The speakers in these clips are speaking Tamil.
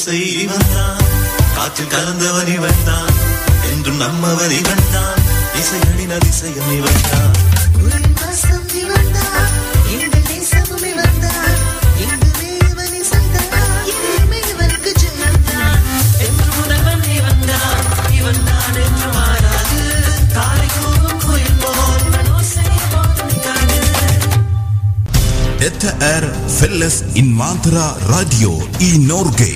இசை இவன் தான் காற்றில் கலந்தவன் இவன் தான் என்றும் நம்மவன் இவன் தான் இசைகளின் அதிசயம் இவன் தான் Detta är Felles Invandrara Radio i Norge.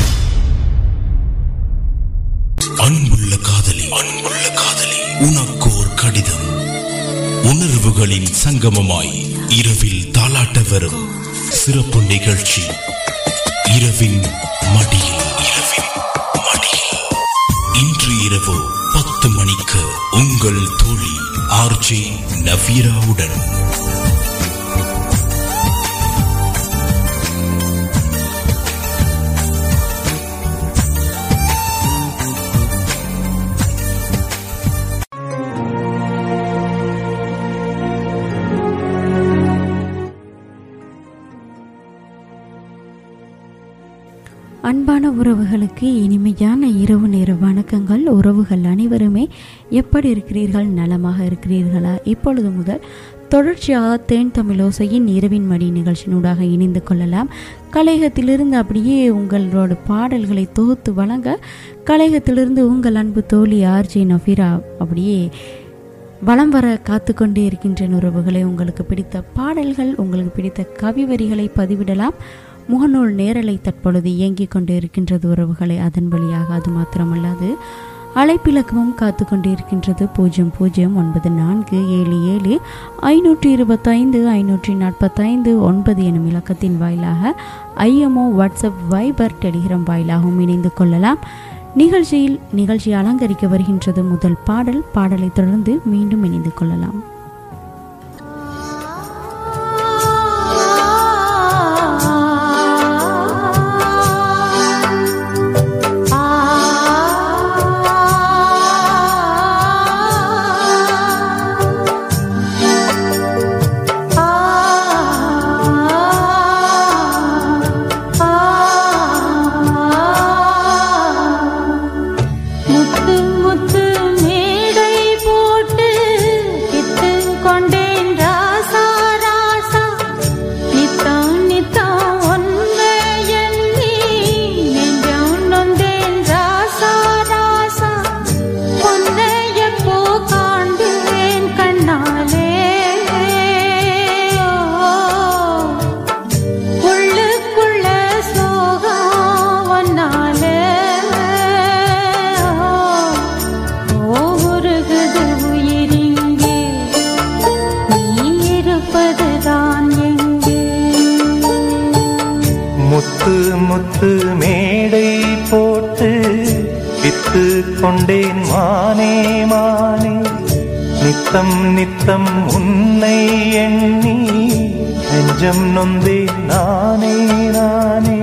அன்புள்ள காதலி அன்புள்ள காதலி உனக்கு ஒரு கடிதம் உணர்வுகளின் சங்கமமாய் இரவில் தாலாட்ட வரும் சிறப்பு நிகழ்ச்சி இரவின் மடியில் இரவின் மடியில் இன்று இரவு பத்து மணிக்கு உங்கள் தோழி ஆர்ஜே நவீராவுடன் அன்பான உறவுகளுக்கு இனிமையான இரவு நேர வணக்கங்கள் உறவுகள் அனைவருமே எப்படி இருக்கிறீர்கள் நலமாக இருக்கிறீர்களா இப்பொழுது முதல் தொடர்ச்சியாக தேன் தமிழோசையின் இரவின் மடி நிகழ்ச்சியினூடாக இணைந்து கொள்ளலாம் கலையகத்திலிருந்து அப்படியே உங்களோட பாடல்களை தொகுத்து வழங்க கலையகத்திலிருந்து உங்கள் அன்பு தோழி ஆர்ஜி நஃபீரா அப்படியே வலம் வர காத்து கொண்டே இருக்கின்ற உறவுகளை உங்களுக்கு பிடித்த பாடல்கள் உங்களுக்கு பிடித்த கவி வரிகளை பதிவிடலாம் முகநூல் நேரலை தற்பொழுது இயங்கிக் கொண்டு இருக்கின்றது உறவுகளை அதன் வழியாக அது மாத்திரமல்லாது அழைப்பிலக்கமும் காத்து கொண்டு இருக்கின்றது பூஜ்ஜியம் பூஜ்ஜியம் ஒன்பது நான்கு ஏழு ஏழு ஐநூற்றி இருபத்தைந்து ஐநூற்றி நாற்பத்தைந்து ஒன்பது எனும் இலக்கத்தின் வாயிலாக ஐஎம்ஓ வாட்ஸ்அப் வைபர் டெலிகிராம் வாயிலாகவும் இணைந்து கொள்ளலாம் நிகழ்ச்சியில் நிகழ்ச்சி அலங்கரிக்க வருகின்றது முதல் பாடல் பாடலை தொடர்ந்து மீண்டும் இணைந்து கொள்ளலாம் முத்து முத்து மேடை போட்டு கிட்டு கொண்டேன் ராசா ராசா நித்தம் நித்தம் ஒன்றை எண்ணி நெஞ்சம் நொந்தேன் ராசா ராசா பொன்னை எப்போ காண்பேன் கண்ணாலே உள்ளுக்குள்ள சோகம் ஒன்னாலே ஓ உருகுது உயிரிங்கே நீ இருப்பதுதான் எங்கே முத்து முத்து மேடை போட்டு வித்து கொண்டேன் மானே மானே நித்தம் நித்தம் உன்னை எண்ணி நெஞ்சம் நொந்தேன் நானே நானே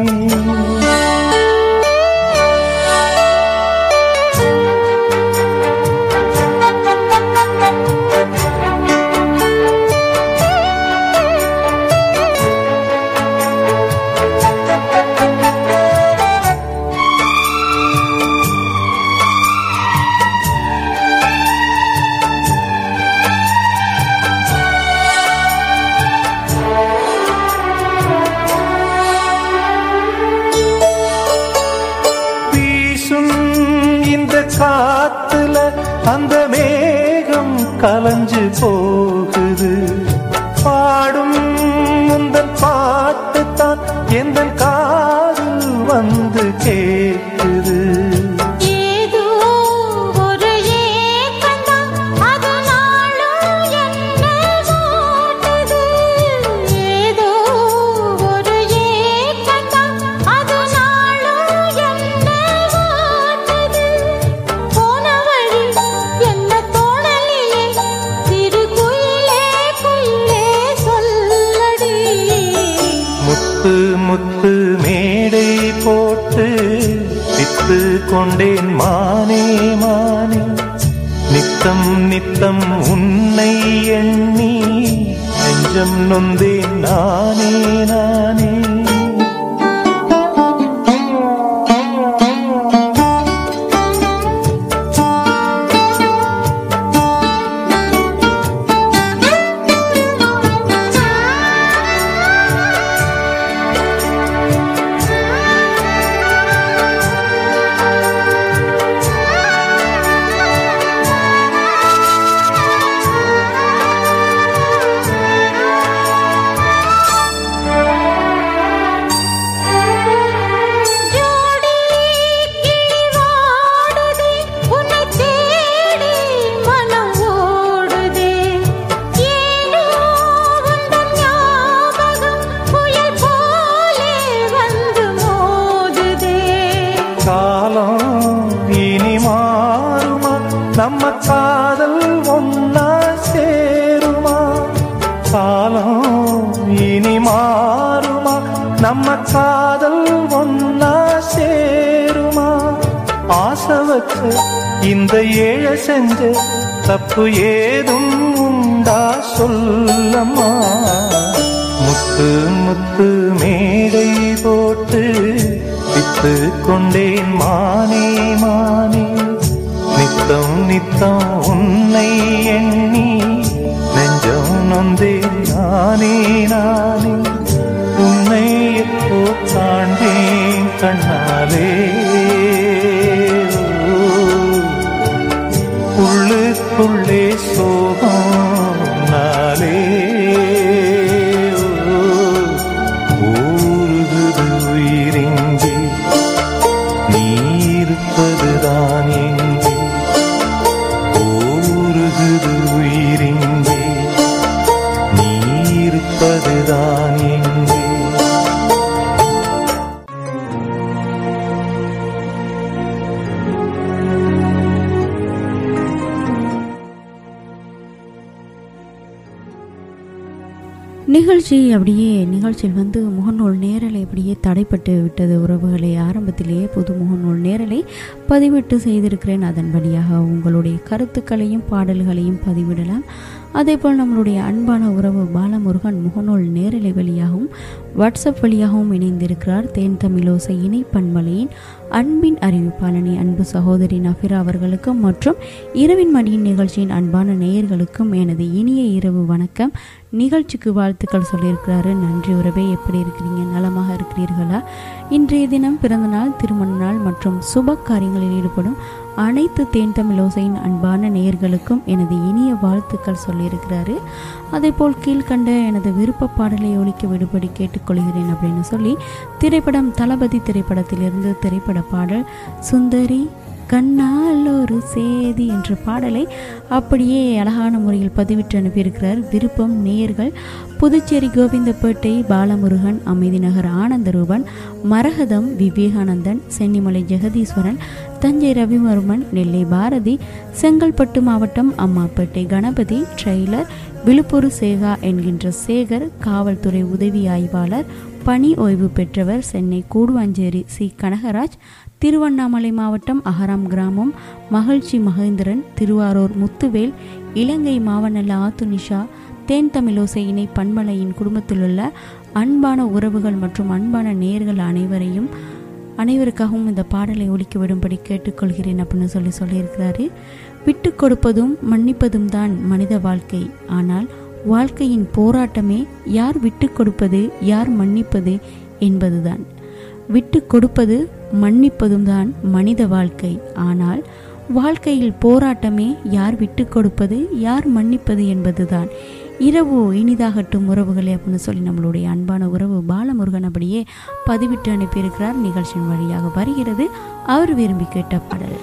வீசும் இந்த காத்துல அந்த மேகம் கலஞ்சு போகுது பாடும் முந்தன் பாட்டு தான் எந்த காதில் வந்து கேட்குது ஏதோ ஒரு ஏக்கந்தான் அது நாளும் என்ன வாட்டுது ஏதோ ஒரு ஏக்கந்தான் அது நாளும் என்ன வாட்டுது போன வழி என்ன தோணலிலே சிறு குயிலே குயிலே சொல்லடி முத்து முத்து மேடை போட்டு வித்து கொண்டேன் மானே மானே நித்தம் நித்தம் உன்னை எண்ணி நெஞ்சம் நொந்தேன் நானே நானே காலம் இனி மாறுமா நம்ம காதல் ஒன்னா சேருமா ஆசை வச்ச இந்த ஏழ செஞ்ச தப்பு ஏதும் உண்டா சொல்லம்மா முத்து முத்து மேடை போட்டு வித்து கொண்டேன் மானே மானே நித்தம் நித்தம் உன்னை எண்ணி நெஞ்சம் நொந்தேன் நானே நானே உன்னை எப்போ காண்பேன் கண்ணாலே உள்ளுக்குள்ளே சோகம் நாளே ஊருகுது உயிரிங்கே நீ இருப்பதுதான் எங்கே ஊருகுது உயிரிங்கே நீ இருப்பதுதான் எங்கே நிகழ்ச்சி அப்படியே நிகழ்ச்சியில் வந்து முகநூல் நேரலை அப்படியே தடைப்பட்டு விட்டது உறவுகளை ஆரம்பத்திலேயே புது முகநூல் நேரலை பதிவிட்டு செய்திருக்கிறேன் அதன்படியாக உங்களுடைய கருத்துக்களையும் பாடல்களையும் பதிவிடலாம் அதேபோல் நம்மளுடைய அன்பான உறவு பாலமுருகன் முகநூல் நேரலை வழியாகவும் வாட்ஸ்அப் வழியாகவும் இணைந்திருக்கிறார் தேன் தமிழோசை இணை பண்பலையின் அன்பின் அறிவிப்பாளனி அன்பு சகோதரி நஃபிரா அவர்களுக்கும் மற்றும் இரவின் மடியின் நிகழ்ச்சியின் அன்பான நேயர்களுக்கும் எனது இனிய இரவு வணக்கம் நிகழ்ச்சிக்கு வாழ்த்துக்கள் சொல்லியிருக்கிறாரு நன்றி உறவே எப்படி இருக்கிறீங்க நலமாக இருக்கிறீர்களா இன்றைய தினம் பிறந்தநாள் திருமண நாள் மற்றும் சுப காரியங்களில் ஈடுபடும் அனைத்து தேன் தமிழோசையின் அன்பான நேயர்களுக்கும் எனது இனிய வாழ்த்துக்கள் சொல்லியிருக்கிறாரு அதேபோல் கீழ்கண்ட எனது விருப்ப பாடலை ஒழிக்க விடுபடி கேட்டுக்கொள்கிறேன் அப்படின்னு சொல்லி திரைப்படம் தளபதி திரைப்படத்திலிருந்து திரைப்பட பாடல் சுந்தரி கண்ணால் ஒரு சேதி என்ற பாடலை அப்படியே அழகான முறையில் பதிவிட்டு அனுப்பியிருக்கிறார் விருப்பம் நேயர்கள் புதுச்சேரி கோவிந்தப்பேட்டை பாலமுருகன் அமைதி நகர் ஆனந்தரூபன் மரகதம் விவேகானந்தன் சென்னிமலை ஜெகதீஸ்வரன் தஞ்சை ரவிவர்மன் நெல்லை பாரதி செங்கல்பட்டு மாவட்டம் அம்மாப்பேட்டை கணபதி ட்ரெய்லர் விழுப்புர சேகா என்கின்ற சேகர் காவல்துறை உதவி ஆய்வாளர் பணி ஓய்வு பெற்றவர் சென்னை கூடுவாஞ்சேரி சி கனகராஜ் திருவண்ணாமலை மாவட்டம் அகராம் கிராமம் மகிழ்ச்சி மகேந்திரன் திருவாரூர் முத்துவேல் இலங்கை மாவனல்ல ஆத்துனிஷா தேன் தமிழோசை இணை பண்பலையின் குடும்பத்திலுள்ள அன்பான உறவுகள் மற்றும் அன்பான நேயர்கள் அனைவரையும் அனைவருக்காகவும் இந்த பாடலை ஒலிக்க விடும்படி கேட்டுக்கொள்கிறேன் அப்படின்னு சொல்லி சொல்லியிருக்கிறாரு விட்டு கொடுப்பதும் மன்னிப்பதும் தான் மனித வாழ்க்கை ஆனால் வாழ்க்கையின் போராட்டமே யார் விட்டு கொடுப்பது யார் மன்னிப்பது என்பதுதான் விட்டு கொடுப்பது மன்னிப்பதும் தான் மனித வாழ்க்கை ஆனால் வாழ்க்கையில் போராட்டமே யார் விட்டு கொடுப்பது யார் மன்னிப்பது என்பதுதான் இரவு இனிதாகட்டும் உறவுகளே அப்படின்னு சொல்லி நம்மளுடைய அன்பான உறவு பாலமுருகன் அப்படியே பதிவிட்டு அனுப்பியிருக்கிறார் நிகழ்ச்சியின் வழியாக வருகிறது அவர் விரும்பி கேட்ட பாடல்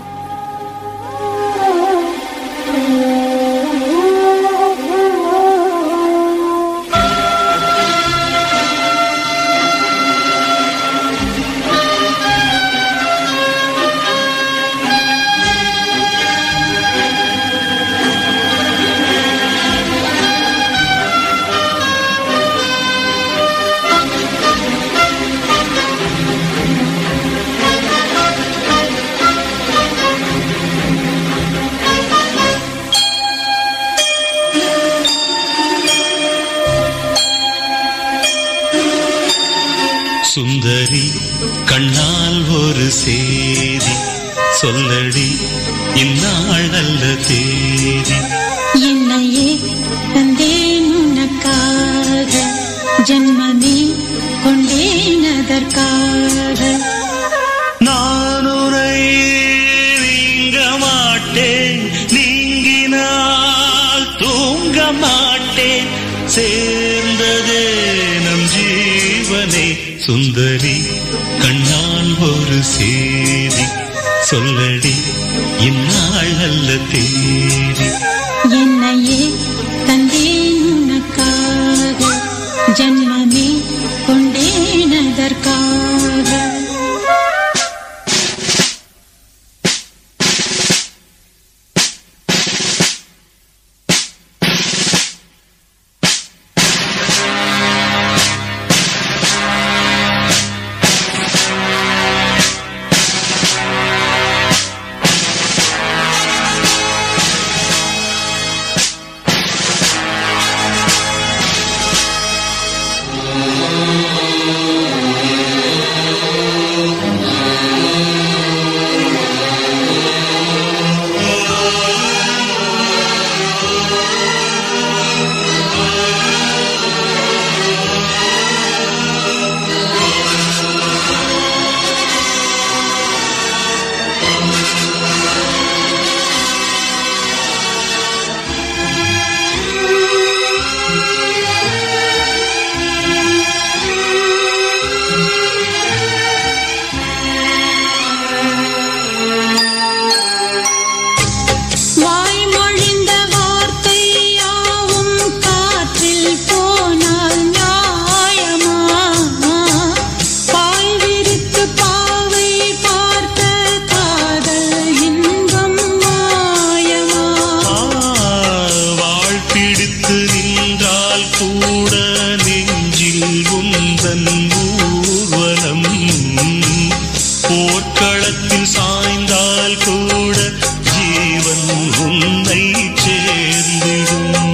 சுந்தரி கண்ணால் ஒரு சேதி சொல்லடி இந்நாள் நல்ல தேதி என்னையே தந்தேன் உனக்காக ஜன்மமே கொண்டேன் அதற்காக நான் உரை நீங்க மாட்டேன் நீங்கினால் தூங்க மாட்டேன் சேர்ந்ததே நம் ஜீவனே சுந்தரி கண்ணால் ஒரு சேதி சொல்லடி இந்நாள் நல்ல தேதி என்னையே தந்தேன் உனக்காக ஜன்மமே கொண்டேன் அதற்காக நெஞ்சில் உந்தன் ஊர்வலம் போர்க்களத்தில் சாய்ந்தால் கூட ஜீவன் உன்னை சேர்ந்திடும்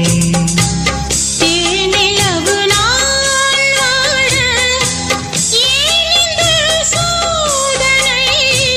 தேனிலவு நான் வாழ ஏன் இந்த சோதனை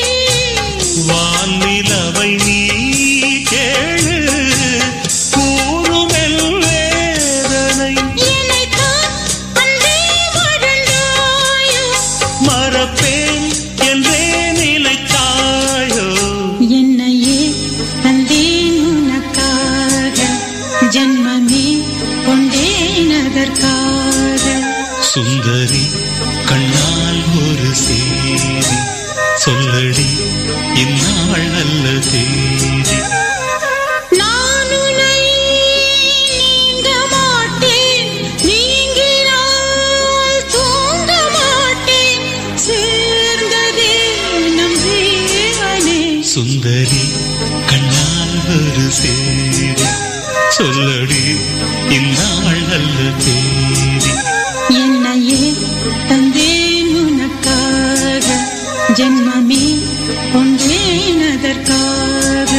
வானிலவை நீ கேளு கூறுமெல் வேதனை என்னைத்தான் அன்பே மறந்தாயோ மறப்பேன் என்றே நிலைத்தாயோ என்னையே தந்தேன் உனக்காக ஜன்மமே கொண்டேன் அதற்காக சுந்தரி கண்ணால் ஒரு சேரி சொல்லடி இந்நாள் நல்ல தேதி நான் உன்னை நீங்க மாட்டேன் நீங்கினால் தூங்க மாட்டேன் சேர்ந்ததே நம் ஜீவனே சுந்தரி கண்ணால் ஒரு சேரி சொல்லடி இந்நாள் நல்ல தேதி என்னையே தந்தேன் உனக்காக ஜென்மமே கொண்டேன் அதற்காக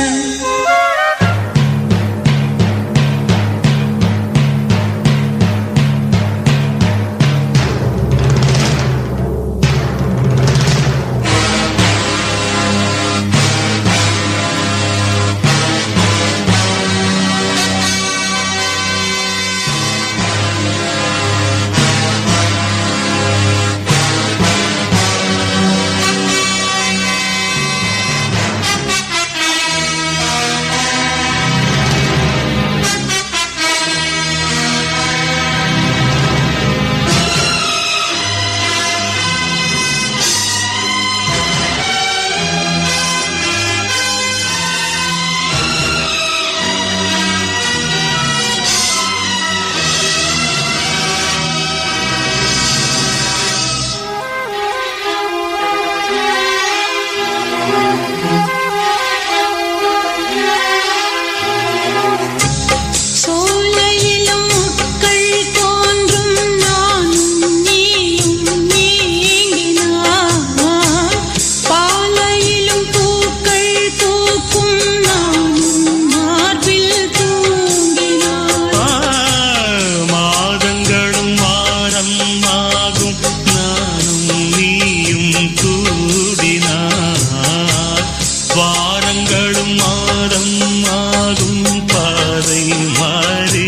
சோலையிலும் முட்கள் தோன்றும் நானும் நீயும் நீங்கினார் பாலையிலும் பூக்கள் பூக்கும் நானும் மார்பில் தூங்கினார் ஆ, மாதங்களும் வாரம் ஆகும் நானும் நீயும் கூடினார் வாரங்களும் மாதம் ஆகும் பாதை மாறி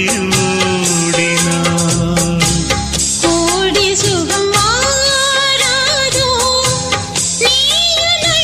ஓடினார் கோடி சுகம் மாறாதோ நீ என்னை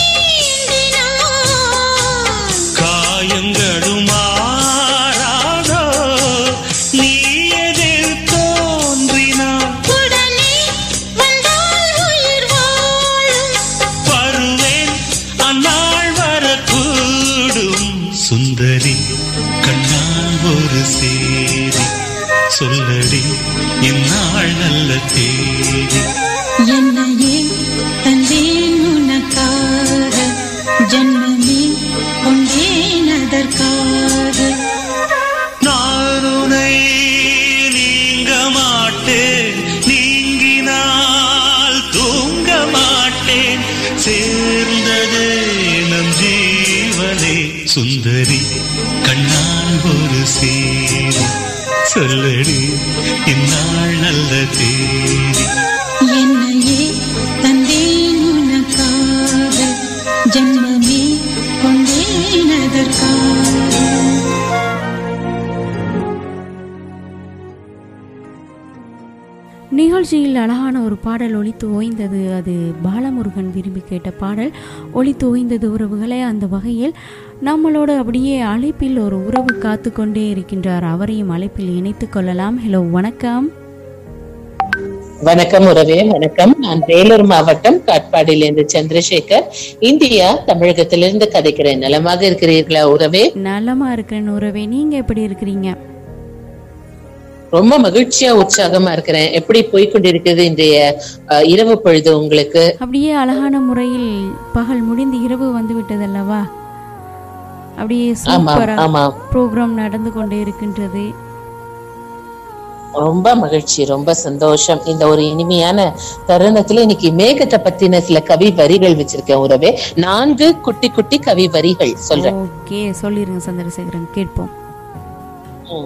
தீண்டினார் காயங்களும் மாறாதோ நீ எதிர் தோன்றினார் உடனே வந்தால் உயிர் வாழும் வருவேன் அந்நாள் வரக்கூடும் சுந்தரி கண்ணால் ஒரு சேரி சொல்லடி இந்நாள் நல்ல தேதி என்னையே தந்தேன் உனக்காக ஜன்மமே கொண்டேன் அதற்காக நான் உனை நீங்க மாட்டேன் நீங்கினால் தூங்க மாட்டேன் சேர்ந்ததே நம் ஜீவனே சுந்தரி கண்ணால் ஒரு சேரி சொல்லடி இந்நாள் நல்ல தேதி என்னையே தந்தேன் உனக்காக ஜன்மமே கொண்டேன் அதற்காக நிகழ்ச்சியில் அழகான ஒரு பாடல் ஒலித்து ஓய்ந்தது அது பாலமுருகன் விரும்பி கேட்ட பாடல் ஒலித்து ஓய்ந்தது உறவுகளே அந்த வகையில் நம்மளோட அப்படியே அழைப்பில் ஒரு உறவு காத்து கொண்டே இருக்கின்றார் அவரையும் அழைப்பில் இணைத்துக் கொள்ளலாம் ஹலோ வணக்கம் வணக்கம் உறவே வணக்கம் நான் வேலூர் மாவட்டம் காட்பாடியிலிருந்து சந்திரசேகர் இந்தியா தமிழகத்திலிருந்து கதைக்கிறேன் நலமாக இருக்கிறீர்களா உறவே நலமா இருக்கிறேன் உறவே நீங்க எப்படி இருக்கிறீங்க ரொம்ப மகிழ்ச்சியா உற்சாகமா இருக்கிறேன் எப்படி போய்க்கொண்டிருக்கிறது இன்றைய அஹ், இரவு பொழுது உங்களுக்கு அப்படியே அழகான முறையில் பகல் முடிந்து இரவு வந்து விட்டதல்லவா அப்படியே ஆமா சூப்பரா ஆமா ப்ரோக்ராம் நடந்து கொண்டே இருக்கின்றது ரொம்ப மகிழ்ச்சி ரொம்ப சந்தோஷம் இந்த ஒரு இனிமையான தருணத்துல இன்னைக்கு மேகத்தை பத்தின சில கவி வரிகள் வச்சிருக்கேன் உறவே நான்கு குட்டி குட்டி கவி வரிகள் சொல்றேன் ஓகே சொல்லிருங்க சந்திரசேகரன் கேட்போம் ம்.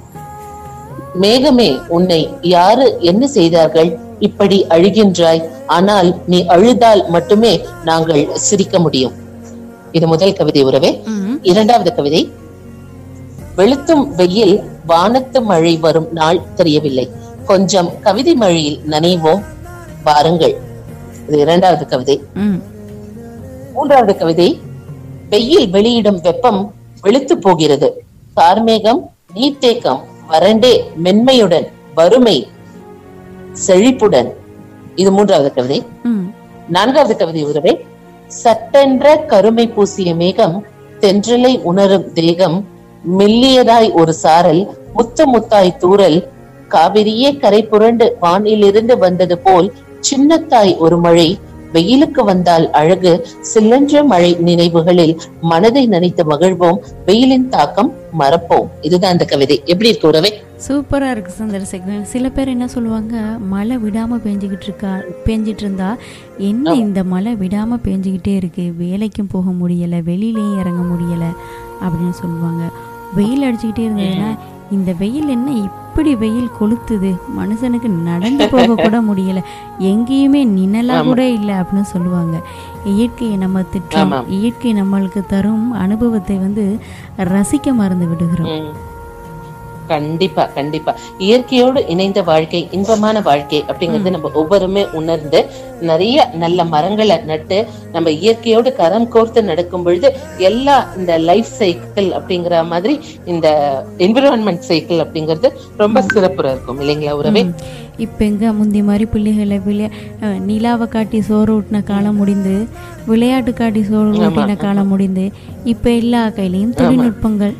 மேகமே உன்னை யாரு என்ன செய்தார்கள் இப்படி அழுகின்றாய் ஆனால் நீ அழுதால் மட்டுமே நாங்கள் சிரிக்க முடியும் இது முதல் கவிதை உறவே ம் இரண்டாவது கவிதை வெளுத்தும் வெயில் வானத்து மழை வரும் நாள் தெரியவில்லை கொஞ்சம் கவிதை மழையில் நனைவோம் வாருங்கள் இது இரண்டாவது கவிதை ம் மூன்றாவது கவிதை வெயில் வெளியிடும் வெப்பம் வெளுத்து போகிறது கார்மேகம் நீர்த்தேக்கம் வறண்டே மென்மையுடன் வறுமை செழிப்புடன் இது மூன்றாவது கவிதை ம் நான்காவது கவிதை உறவே சட்டென்ற கருமை பூசிய மேகம் தென்றலை உணரும் தேகம் மெல்லியதாய் ஒரு சாரல் முத்து முத்தாய் தூறல் காவிரியே கரை புரண்டு வானிலிருந்து வந்தது போல் சின்னத்தாய் ஒரு மழை வெயிலுக்கு வந்தால் அழகு சில்லென்ற மழை நினைவுகளில் மனதை நினைத்து மகிழ்வோம் வெயிலின் தாக்கம் மறப்போம் இதுதான் அந்த கவிதை எப்படி இருக்கு உறவே சூப்பரா இருக்கு சந்திரசேகரன் சில பேர் என்ன சொல்லுவாங்க மழை விடாம பெஞ்சுக்கிட்டு இருக்கா பெஞ்சிட்டு இருந்தா என்ன இந்த மழை விடாம பெஞ்சுக்கிட்டே இருக்கு வேலைக்கும் போக முடியல வெளியிலயும் இறங்க முடியல அப்படின்னு சொல்லுவாங்க வெயில் அடிச்சுக்கிட்டே இருந்ததுன்னா இந்த வெயில் என்ன இப்படி வெயில் கொளுத்துது மனுஷனுக்கு நடந்து போக கூட முடியல எங்கேயுமே நிழலா கூட இல்லை அப்படின்னு சொல்லுவாங்க இயற்கையை நம்ம திட்டம் ஆமாம். இயற்கை நம்மளுக்கு தரும் அனுபவத்தை வந்து ரசிக்க மறந்து விடுகிறோம் ம். கண்டிப்பா கண்டிப்பா இயற்கையோடு இணைந்த வாழ்க்கை இன்பமான வாழ்க்கை அப்படிங்கறது நம்ம ஒவ்வொருமே உணர்ந்து நிறைய நல்ல மரங்களை நட்டு நம்ம இயற்கையோடு கரம் கோர்த்து நடக்கும் பொழுது எல்லா இந்த லைஃப் சைக்கிள் அப்படிங்கிற மாதிரி இந்த என்விரான்மெண்ட் சைக்கிள் அப்படிங்கிறது ரொம்ப சிறப்புற இருக்கும் இல்லைங்களா உறவே ம். இப்ப எங்க முந்தி மாதிரி பிள்ளைகளை விளையா அஹ், நிலாவை காட்டி சோறு ஊட்டின காலம் முடிந்து விளையாட்டு காட்டி சோறு ஊட்டின காலம் முடிந்து இப்ப எல்லா கையிலயும் தொழில்நுட்பங்கள்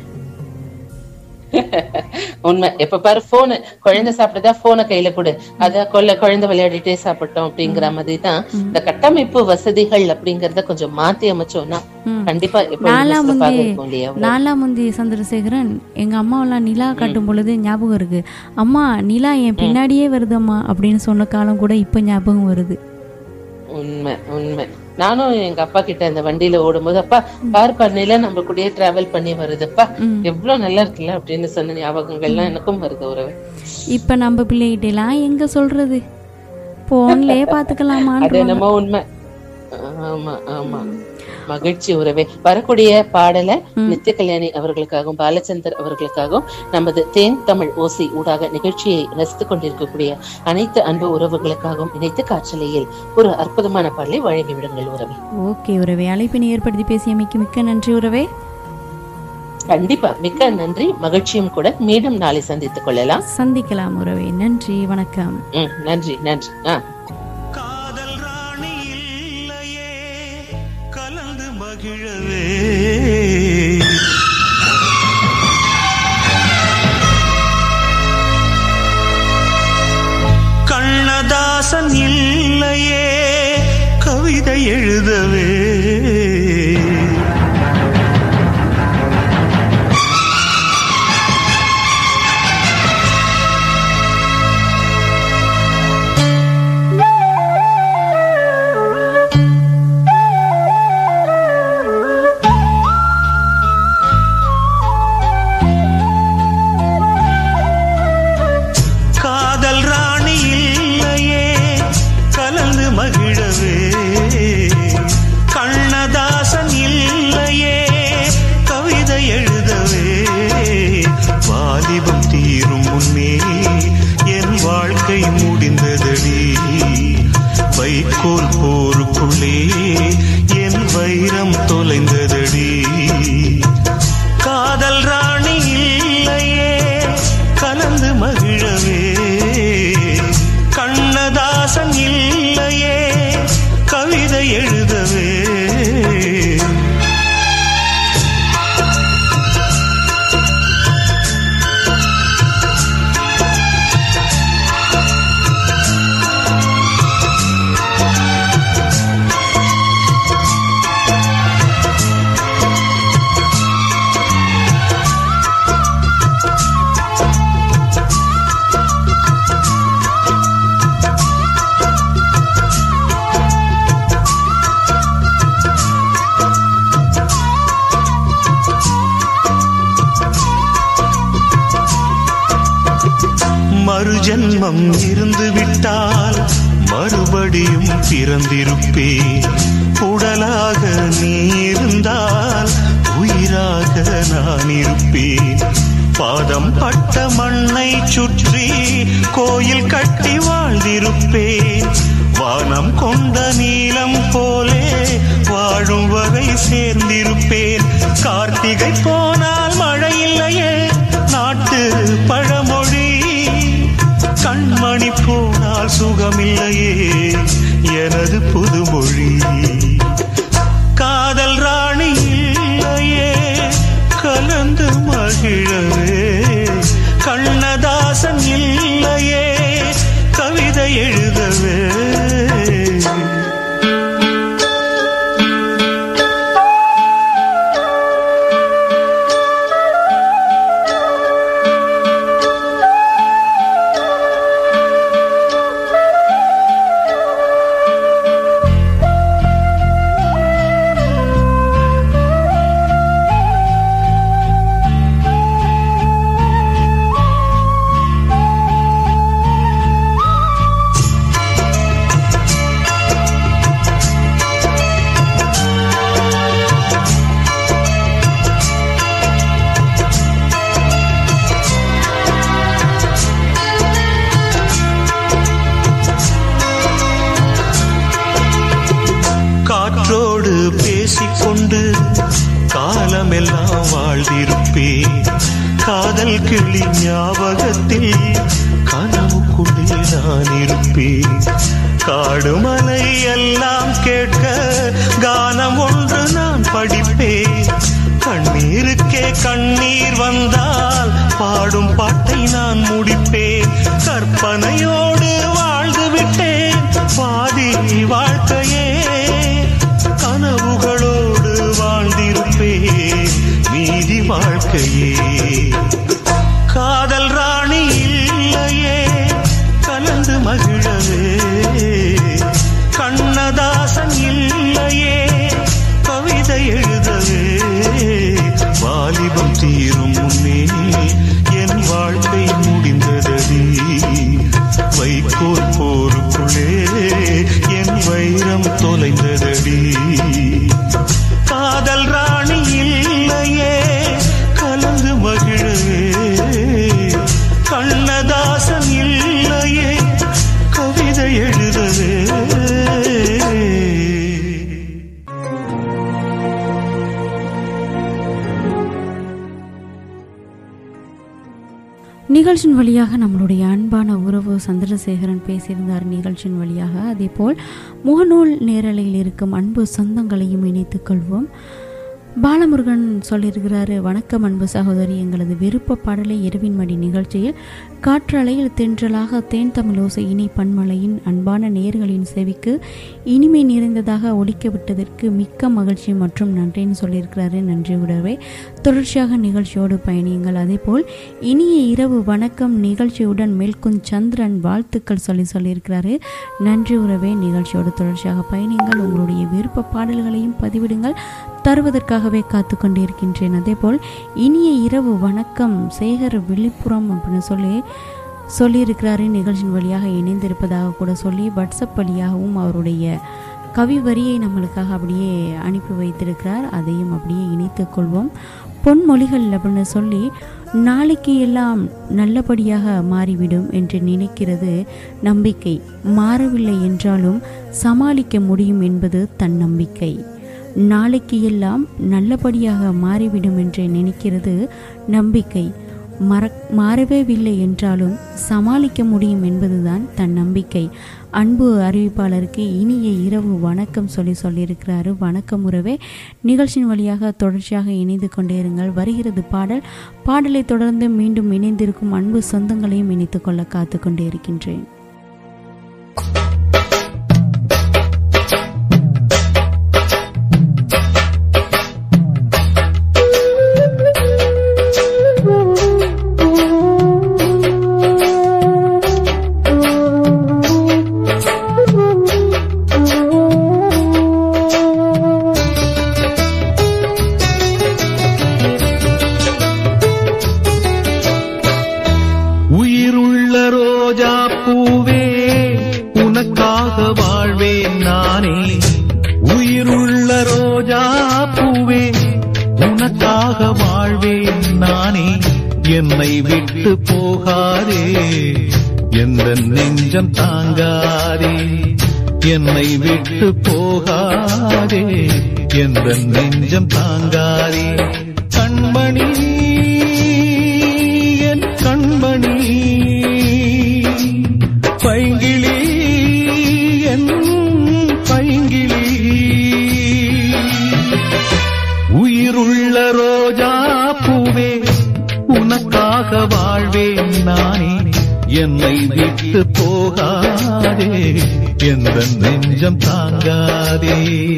உண்மை எப்ப பாரு போனு குழந்தை சாப்பிட்டதா போனை கையில கொடு அத கொள்ள குழந்தை விளையாடிட்டே சாப்பிட்டோம் அப்படிங்கிற மாதிரி தான் இந்த கட்டமைப்பு வசதிகள் அப்படிங்கறத கொஞ்சம் மாத்தி அமைச்சோம்னா ம். கண்டிப்பா எப்பொழுதுமே நாலாம் சிறப்பாக முந்தி இருக்கும் இல்லையா நாலாம் முந்தி சந்திரசேகரன் எங்க அம்மாவெல்லாம் நிலா காட்டும் பொழுது ஞாபகம் இருக்கு அம்மா நிலா என் பின்னாடியே வருதம்மா அப்படின்னு சொன்ன காலம் கூட இப்ப ஞாபகம் வருது உண்மை உண்மை நானும் எங்க அப்பா கிட்ட இந்த வண்டியில ஓடும்போது அப்பா பாரு பண்ணையில நம்ம கூடயே டிராவல் பண்ணி வருதுப்பா ம். எவ்வளவு நல்லா இருக்குல்ல அப்படின்னு சொன்ன ஞாபகங்கள்லாம் எனக்கும் வருது உறவு இப்ப நம்ம பிள்ளைகிட்ட எல்லாம் எங்க சொல்றது போன்லயே அது பாத்துக்கலாமான்னு என்னமோ உண்மை ஆமா ஆமா மகிழ்ச்சி உறவே வரக்கூடிய பாடலை நித்ய கல்யாணி அவர்களுக்காகவும் பாலச்சந்தர் அவர்களுக்காகவும் நமது தேன் தமிழ் ஓசை ஊடாக நிகழ்ச்சியை ரசித்துக் கொண்டிருக்கக்கூடிய அனைத்து அன்பு உறவுகளுக்காகவும் இணைத்து காற்றலையில் ஒரு அற்புதமான பாடலை வழங்கி விடுங்கள் உறவே ஓகே உறவே அழைப்பினை ஏற்படுத்தி பேசியமைக்கு மிக்க நன்றி உறவே கண்டிப்பா மிக்க நன்றி மகிழ்ச்சியும் கூட மீண்டும் நாளை சந்தித்துக் கொள்ளலாம் சந்திக்கலாம் உறவே நன்றி வணக்கம் ம், நன்றி நன்றி ஆ காதல் ராணி இல்லையே கலந்து மகிழவே கண்ணதாசன் இல்லையே கவிதை எழுதவே காதல் ராணி இல்லையே கலந்து மகிழவே கண்ணதாசன் இல்லையே கவிதை எழுதவே வாலிபம் தீரும் முன்னே என் வாழ்க்கை முடிந்ததடி வைக்கோல் போருக்குள்ளே என் வைரம் தொலைந்ததடி காதல் ராணி இல்லையே கலந்து மகிழவே கண்ணதாசன் இல்லையே கவிதை எழுதவே ஜென்மம் இருந்து விட்டால் மறுபடியும் பிறந்திருப்பேன் உடலாக நீ இருந்தால் உயிராக நான் இருப்பேன் பாதம் பட்ட மண்ணை சுற்றி கோயில் கட்டி வாழ்ந்திருப்பேன் வானம் கொண்ட நீலம் போலே வாழும் வகை சேர்ந்திருப்பேன் கார்த்திகை போனால் மழை இல்லையே நாட்டு பழமொழி கண்மணி போனால் சுகமில்லையே எனது புதுமொழி காதல் ராணி இல்லையே கலந்து மகிழவே கண்ணதாசன் இல்லையே கவிதை எழுதவே காற்றோடு பேசிக்கொண்டு காலமெல்லாம் வாழ்ந்திருப்பேன் காதல் கிளி ஞாபகத்தில் கனவுக்குள்ளே நான் இருப்பேன் காடு மலை எல்லாம் கேட்க கானம் ஒன்று நான் படிப்பேன் கண்ணீருக்கே கண்ணீர் வந்தால் பாடும் பாட்டை நான் முடிப்பேன் கற்பனையோடு வாழ்ந்து விட்டேன் பாதி வாழ்க்கையே கனவுகளோடு வாழ்ந்திருப்பேன் மீதி வாழ்க்கையே காதல் ராணி இல்லையே கலந்து மகிழவே கண்ணதாசன் இல்லையே கவிதை எழுதவே வாலிபம் தீரும் முன்னே என் வாழ்க்கை முடிந்ததடி வைக்கோல் போருக்குள்ளே என் வைரம் தொலைந்ததடி காதல் ராணி இல்லையே கலந்து மகிழவே கண்ணதாசன் இல்லையே கவிதை எழுதவே நிகழ்ச்சியின் வழியாக நம்மளுடைய அன்பான உறவு சந்திரசேகரன் பேசியிருந்தார் நிகழ்ச்சியின் வழியாக அதேபோல் முகநூல் நேரலையில் இருக்கும் அன்பு சொந்தங்களையும் இணைத்துக் கொள்வோம் பாலமுருகன் சொல்லியிருக்கிறாரு வணக்கம் அன்பு சகோதரி எங்களது விருப்ப பாடலை இரவின் மடி நிகழ்ச்சியில் காற்றலையில் தென்றலாக தேன் தமிழோசை இனி பன்மலையின் அன்பான நேர்களின் செவிக்கு இனிமை நிறைந்ததாக ஒலிக்க விட்டதற்கு மிக்க மகிழ்ச்சி மற்றும் நன்றின்னு சொல்லியிருக்கிறாரு நன்றி உடவே தொடர்ச்சியாக நிகழ்ச்சியோடு பயணியுங்கள் அதேபோல் இனிய இரவு வணக்கம் நிகழ்ச்சியுடன் மெல்குன் சந்திரன் வாழ்த்துக்கள் சொல்லி சொல்லியிருக்கிறாரு நன்றி உறவே நிகழ்ச்சியோடு தொடர்ச்சியாக பயணியுங்கள் உங்களுடைய விருப்ப பாடல்களையும் பதிவிடுங்கள் தருவதற்காகவே காத்து கொண்டிருக்கின்றேன் அதேபோல் இனிய இரவு வணக்கம் சேகர் விழிப்புறம் அப்படின்னு சொல்லி சொல்லியிருக்கிறாரு நிகழ்ச்சியின் வழியாக இணைந்திருப்பதாக கூட சொல்லி வாட்ஸ்அப் வழியாகவும் அவருடைய கவி வரியை நம்மளுக்காக அப்படியே அனுப்பி வைத்திருக்கிறார் அதையும் அப்படியே இணைத்துக் கொள்வோம் பொன்மொழிகள் அப்படின்னு சொல்லி நாளைக்கு எல்லாம் நல்லபடியாக மாறிவிடும் என்று நினைக்கிறது நம்பிக்கை மாறவில்லை என்றாலும் சமாளிக்க முடியும் என்பது தன்னம்பிக்கை நாளைக்கு எல்லாம் நல்லபடியாக மாறிவிடும் என்று நினைக்கிறது நம்பிக்கை மற மாறவே இல்லை என்றாலும் சமாளிக்க முடியும் என்பதுதான் தன் நம்பிக்கை அன்பு அறிவிப்பாளருக்கு இனிய இரவு வணக்கம் சொல்லி சொல்லியிருக்கிறாரு வணக்கம் உறவே நிகழ்ச்சியின் வழியாக தொடர்ச்சியாக இணைந்து கொண்டே இருங்கள் வருகிறது பாடல் பாடலை தொடர்ந்து மீண்டும் இணைந்திருக்கும் அன்பு சொந்தங்களையும் இணைத்துக் கொள்ள காத்து கொண்டே இருக்கின்றேன் உயிருள்ள ரோஜா பூவே உனக்காக வாழ்வேன் நானே உயிருள்ள ரோஜா பூவே உனக்காக வாழ்வேன் நானே என்னை விட்டு போகாதே எந்த நெஞ்சம் தாங்காதே என்னை விட்டு போகாதே எந்த நெஞ்சம் தாங்காதே கண்மணி என் கண்மணி பைங்கிளி என் பைங்கிளி உயிருள்ள ரோஜா பூவே உனக்காக வாழ்வேன் நானே என்னை விட்டு போகாதே எந்த நெஞ்சம் தாங்காதே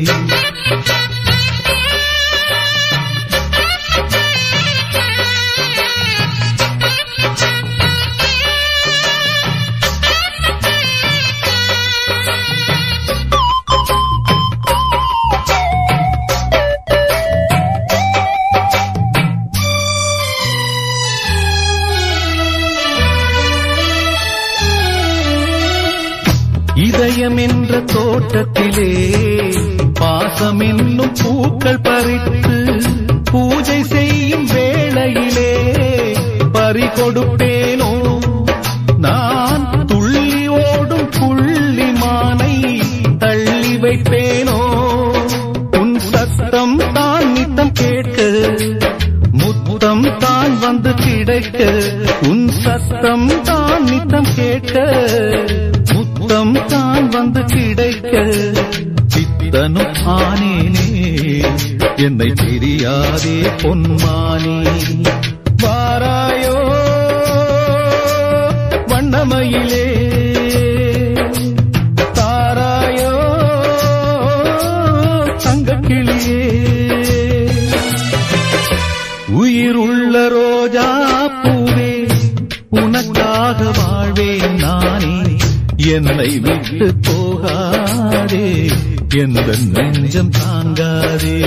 இதயம் என்ற தோட்டத்திலே பாசம் என்னும் பூக்கள் பறித்து பூஜை செய்யும் வேளையிலே பறி கொடுப்பேனோ நான் துள்ளி ஓடும் புள்ளி மானை தள்ளி வைப்பேனோ உன் சத்தம் தான் நித்தம் கேட்க முத்தம் தான் வந்து கிடைக்க உன் சத்தம் தான் நித்தம் கேட்க முத்தம் தான் வந்து கிடைக்க சித்தனும் ஆனேனே என்னை தெரியாதே பொன்மானே வாராயோ வண்ணமயிலே தாராயோ தங்கக்கிளியே உயிருள்ள ரோஜா பூவே உனக்காக வாழ்வேன் நானே என்னை விட்டு போகாதே எந்த நெஞ்சம் தாங்காதே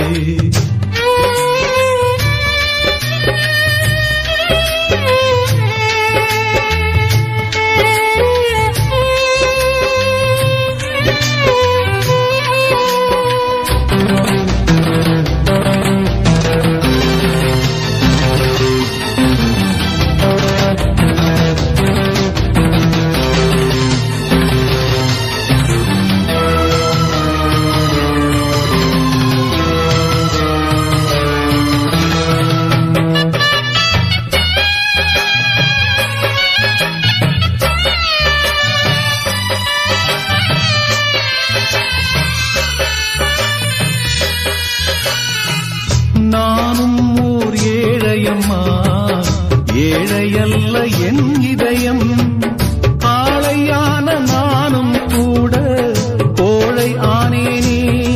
நானும் ஓர் ஏழையம்மா ஏழையல்ல என் இதயம் ஆளையான நானும் கூட கோழை ஆனேனே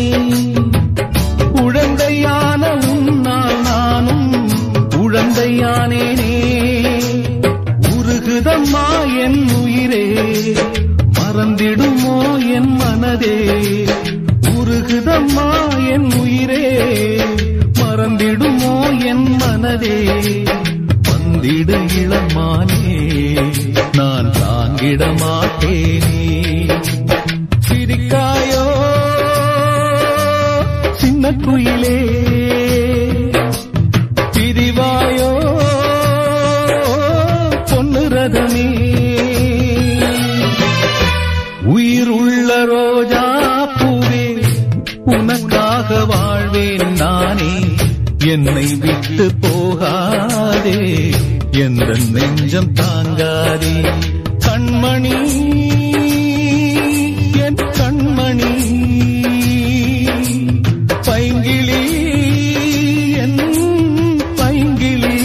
உழந்தையான உன்னால் நானும் உழந்தையானேனே உருகுதம்மா என் உயிரே மறந்திடுமோ என் மனதே உருகுதம்மா என் உயிரே மறந்திடுமோ என் மனதே வந்திடு இளமானே நான் தாங்கிட மாட்டேனே சிரிக்காயோ சின்ன குயிலே பிரிவாயோ பொன்னு ரதமே உயிருள்ள ரோஜா பூவே உனக்காக வாழ்வேன் நானே என்னை விட்டு போகாதே எந்த நெஞ்சம் தாங்காதே கண்மணி என் கண்மணி பைங்கிளி என் பைங்கிளி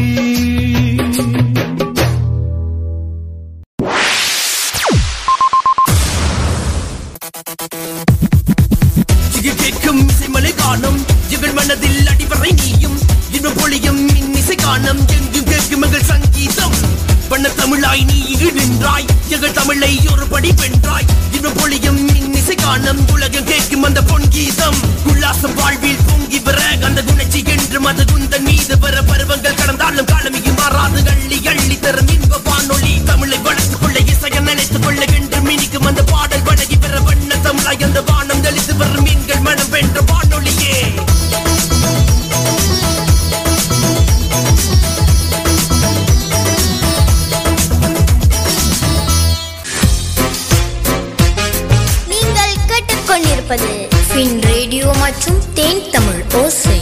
சிகிர் கேட்கும் இசைமலை காணும் எங்கள் மனதில் அடிவரை நீயும் இன்னும் பொழியும் இன்னிசை காணும் எங்கும் கேட்கும் எங்கள் சங்கீதம் பண்ண தமிழாய் நீ இங்கு நின்றாய் எங்கள் தமிழை ஒரு படி வென்றாய் இன்னும் பொழியும் இன்னிசை காணும் உலகம் கேட்கும் அந்த பொன் கீதம் உல்லாசம் வாழ்வில் பொங்கி பெற அந்த குணச்சி என்றும் அது குந்தன் மீது வர பருவங்கள் கடந்தாலும் காலமியும் மாறாது அள்ளி அள்ளி தரும் இன்ப வானொலி தமிழை வளர்த்துக் கொள்ள இசைய நினைத்துக் கொள்ள படகென்று மினிக்கும் அந்த பாடல் வணங்கி பெற வண்ண தமிழாய் அந்த வானம் தெளித்து வரும் மீன்கள் மனம் வென்ற வானொலியே நீங்கள் கேட்டுக்கொண்டிருப்பது ஃபின் ரேடியோ மற்றும் தேன் தமிழ் ஓசை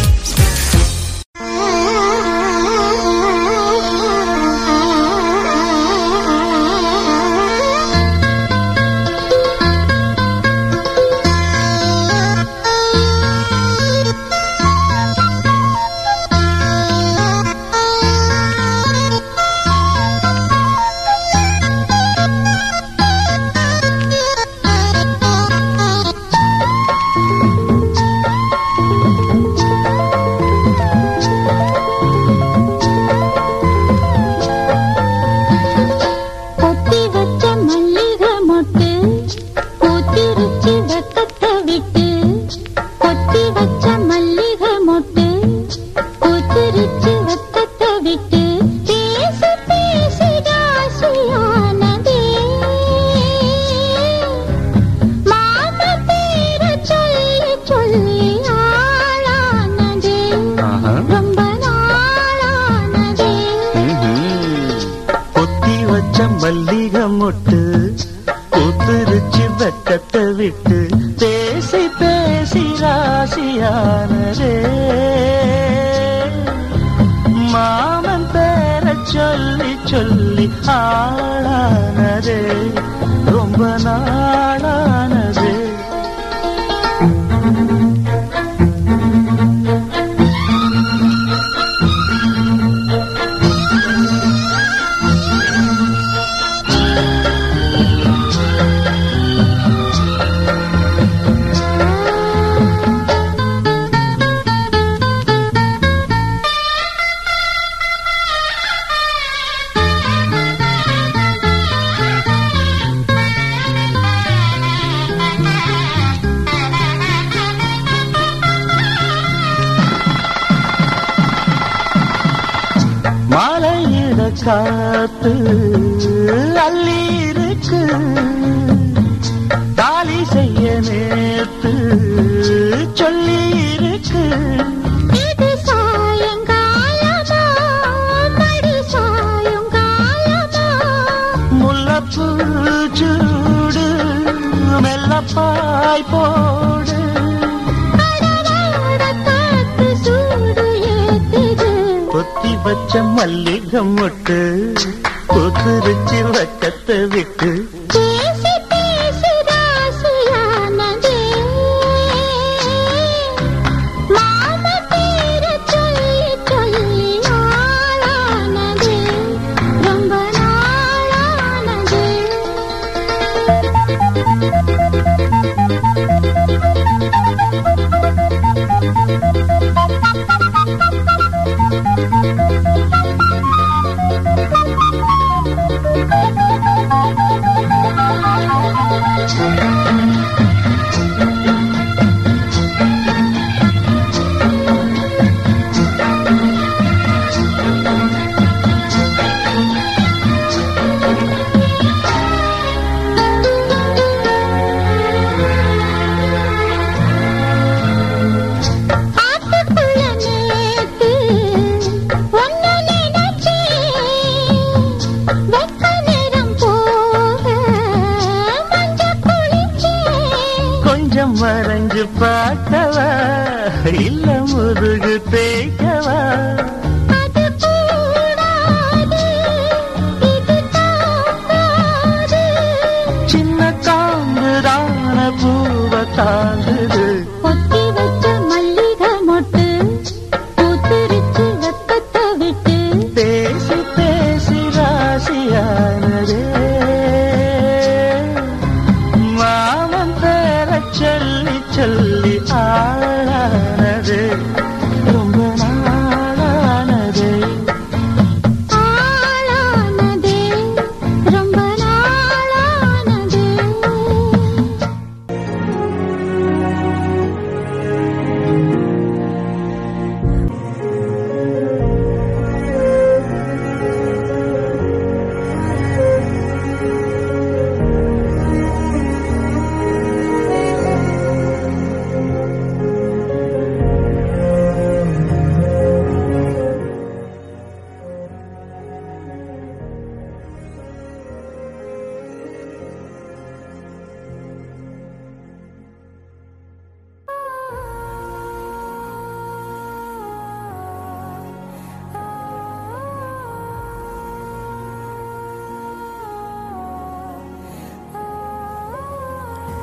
கொத்தி வச்ச மல்லிகை மொட்டு பூத்திருச்சு வெக்கத்தை விட்டு கொத்தி வச்ச மல்லிகை மொட்டு பூத்திருச்சு வெக்கத்தை விட்டு பேச பேசி ராசியானதே மாம பேர சொல்லி சொல்லி ஆளானதே ரொம்ப நாளானதே பொத்தி வச்ச மல்லிகை மொட்டு பூத்துருச்சு வெக்கத்தை விட்டு பேசி பேசி ராசியானதே மாமன் பேர சொல்லி சொல்லி ஆளானதே ரொம்ப நாளானதே மாலையிட காத்து அள்ளி இருக்கு தாலி செய்ய நேத்து சொல்லி இருக்கு இது சாயங்காலமா மடி சாயங்காலமா முல்லப்பூ சூடு மெல்லப்பாய் போடு கடலோட காத்து சூடு ஏத்துது கொத்தி வச்ச மல்லிகை மொட்டு கொத்துருச்சு வக்கத்தை விட்டு பேசி பேசி ராசியானதே மாம பேர சொல்லி சொல்லி ஆளானதே ரொம்ப நாளானதே ஆத்துக்குள்ள நேத்து ஒன்னு நினைச்சேன் வெக்க நேரம் போக மஞ்ச குளிச்சேன் கொஞ்சம் மறைஞ்சு பார்க்கவா இல்ல முதுகு தேய்க்கவா அது கூடாது இது தாங்காது சின்ன காம்புதான பூவ தாங்குது கொத்தி வச்ச மல்லிகை மொட்டு பூத்திருச்சு வெக்கத்தை விட்டு பேசி பேசி ராசியானதே மாமன் பேர சொல்லி சொல்லி ஆளானது ரொம்ப நாளானது ஆளானதே ரொம்ப நாளானதே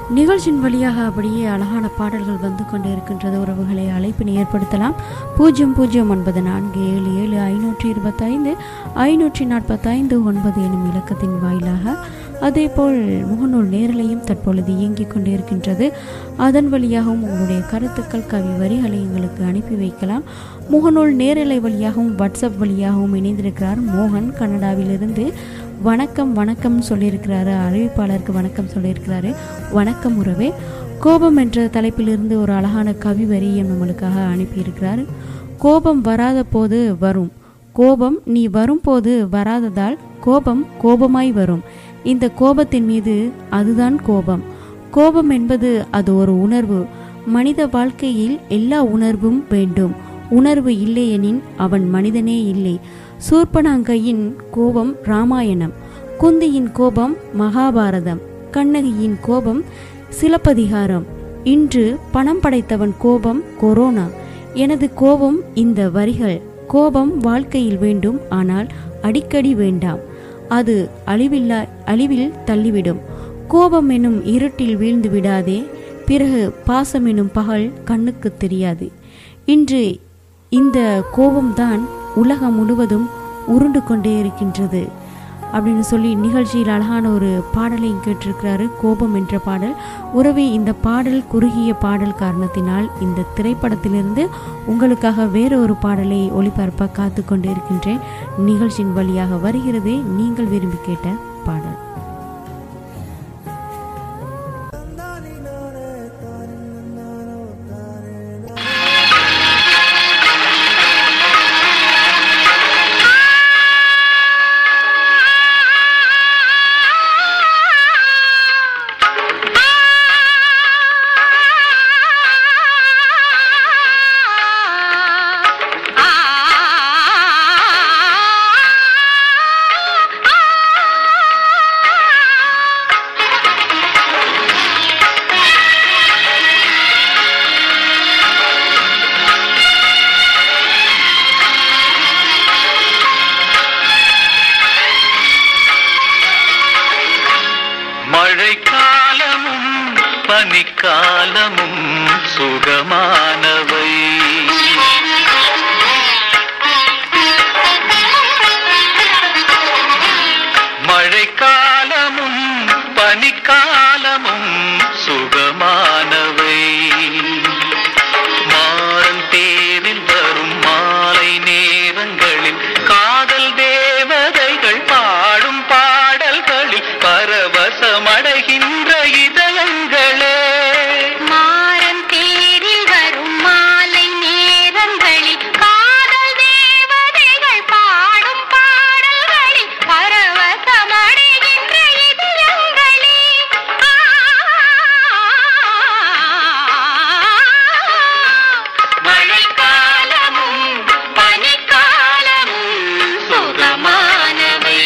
நிகழ்ச்சியின் வழியாக அப்படியே அழகான பாடல்கள் வந்து கொண்டு இருக்கின்றது உறவுகளை அழைப்பினை ஏற்படுத்தலாம் பூஜ்ஜியம் பூஜ்ஜியம் ஒன்பது நான்கு ஏழு ஏழு ஐநூற்றி இருபத்தைந்து ஐநூற்றி நாற்பத்தைந்து ஒன்பது எனும் இலக்கத்தின் வாயிலாக அதேபோல் முகநூல் நேரலையும் தற்பொழுது இயங்கிக் கொண்டிருக்கின்றது அதன் வழியாகவும் உங்களுடைய கருத்துக்கள் கவி வரிகளை எங்களுக்கு அனுப்பி வைக்கலாம் முகநூல் நேரலை வழியாகவும் வாட்ஸ்அப் வழியாகவும் இணைந்திருக்கிறார் மோகன் கனடாவிலிருந்து வணக்கம் வணக்கம் சொல்லியிருக்கிறாரு அறிவிப்பாளருக்கு வணக்கம் சொல்லியிருக்கிறாரு வணக்கம் உறவே கோபம் என்ற தலைப்பிலிருந்து ஒரு அழகான கவி வரியும் நம்மளுக்காக அனுப்பியிருக்கிறார் கோபம் வராத போது வரும் கோபம் நீ வரும்போது வராததால் கோபம் கோபமாய் வரும் இந்த கோபத்தின் மீது அதுதான் கோபம் கோபம் என்பது அது ஒரு உணர்வு மனித வாழ்க்கையில் எல்லா உணர்வும் வேண்டும் உணர்வு இல்லையெனின் அவன் மனிதனே இல்லை சூர்பனாங்கையின் கோபம் ராமாயணம் குந்தியின் கோபம் மகாபாரதம் கண்ணகியின் கோபம் சிலப்பதிகாரம் இன்று பணம் படைத்தவன் கோபம் கொரோனா எனது கோபம் இந்த வரிகள் கோபம் வாழ்க்கையில் வேண்டும் ஆனால் அடிக்கடி வேண்டாம் அது அழிவில்லா அழிவில் தள்ளிவிடும் கோபம் எனும் இருட்டில் வீழ்ந்து விடாதே பிறகு பாசம் எனும் பகல் கண்ணுக்கு தெரியாது இன்று இந்த கோபம்தான் உலகம் முழுவதும் உருண்டு கொண்டே இருக்கின்றது அப்படின்னு சொல்லி நிகழ்ச்சியில் அழகான ஒரு பாடலையும் கேட்டிருக்கிறாரு கோபம் என்ற பாடல் உறவே இந்த பாடல் குறுகிய பாடல் காரணத்தினால் இந்த திரைப்படத்திலிருந்து உங்களுக்காக வேற ஒரு பாடலை ஒளிபரப்ப காத்து கொண்டு இருக்கின்றேன் நிகழ்ச்சியின் வழியாக வருகிறது நீங்கள் விரும்பி கேட்ட பாடல் மழைக்காலமும் பனிக்காலமும் சுகமானவை மழைக்காலமும் பனிக்காலமும் சுகமானவை மாறன் தேரில் வரும் மாலை நேரங்களில் காதல் தேவதைகள் பாடும் பாடல்களில் பரவசமடைகின்ற இதயங்களே மாறன் தேரில் வரும் மாலை நேரங்களில் காதல் தேவதைகள் பாடும் பாடல்களில் பரவசமடைகின்ற இதயங்களே மழைக்காலமும் பனிக்காலமும் சுகமானவை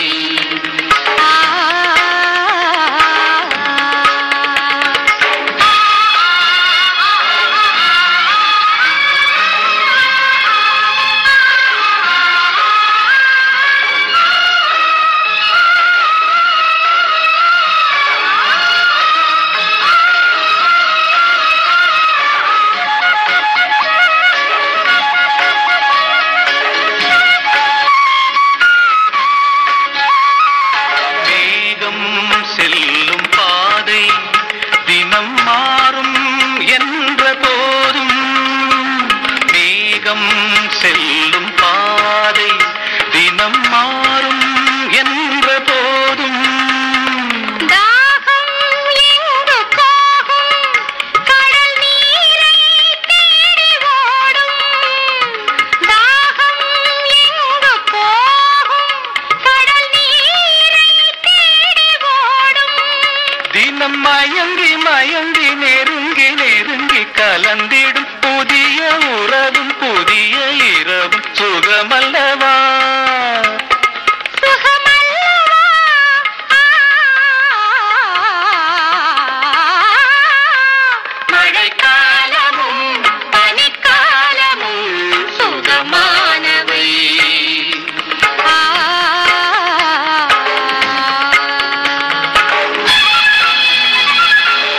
வேகம் செல்லும் பாதை தினம் மாறும் என்ற போதும் மேகம் செல்லும் பாதை தினம் மாறும் என்ற போதும் தாகம் எங்கு போகும் கடல் நீரை தேடி ஓடும் தாகம் எங்கு போகும் கடல் நீரை தேடி ஓடும் தினம் மயங்கி மயங்கி நெருங்கி நெருங்கி கலந்திடும் புதிய உறவும் புதிய இரவும் சுகமல்லவா சுகமல்லவா மழைக்காலமும் பனிக்காலமும் சுகமானவை ஆ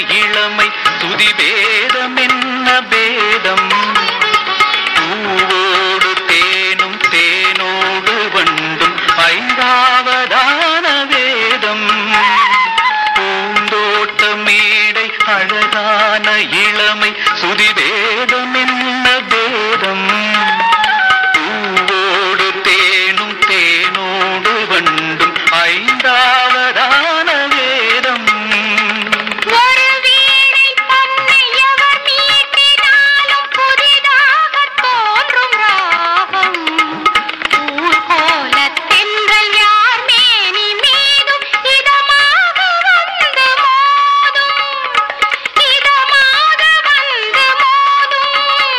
இளமை துதி பேதம் என்ன பேதம் பூவோடு தேனும் தேனோடு வண்டும் ஐந்தாவதான வேதம் பூந்தோட்ட மேடை அழகான இளமை சுதி வேதம் என்ன பேதம் பூவோடு தேனும் தேனோடு வண்டும் ஐந்தாவதான வேதம் ஒரு வீணை பண்ணை எவர் மீட்டினாலும் புதிதாக தோன்றும் ராகம் ஊர்கோல தென்றல் யார் மேனி மீதும் இதமாக வந்து மோதும் இதமாக வந்து மோதும்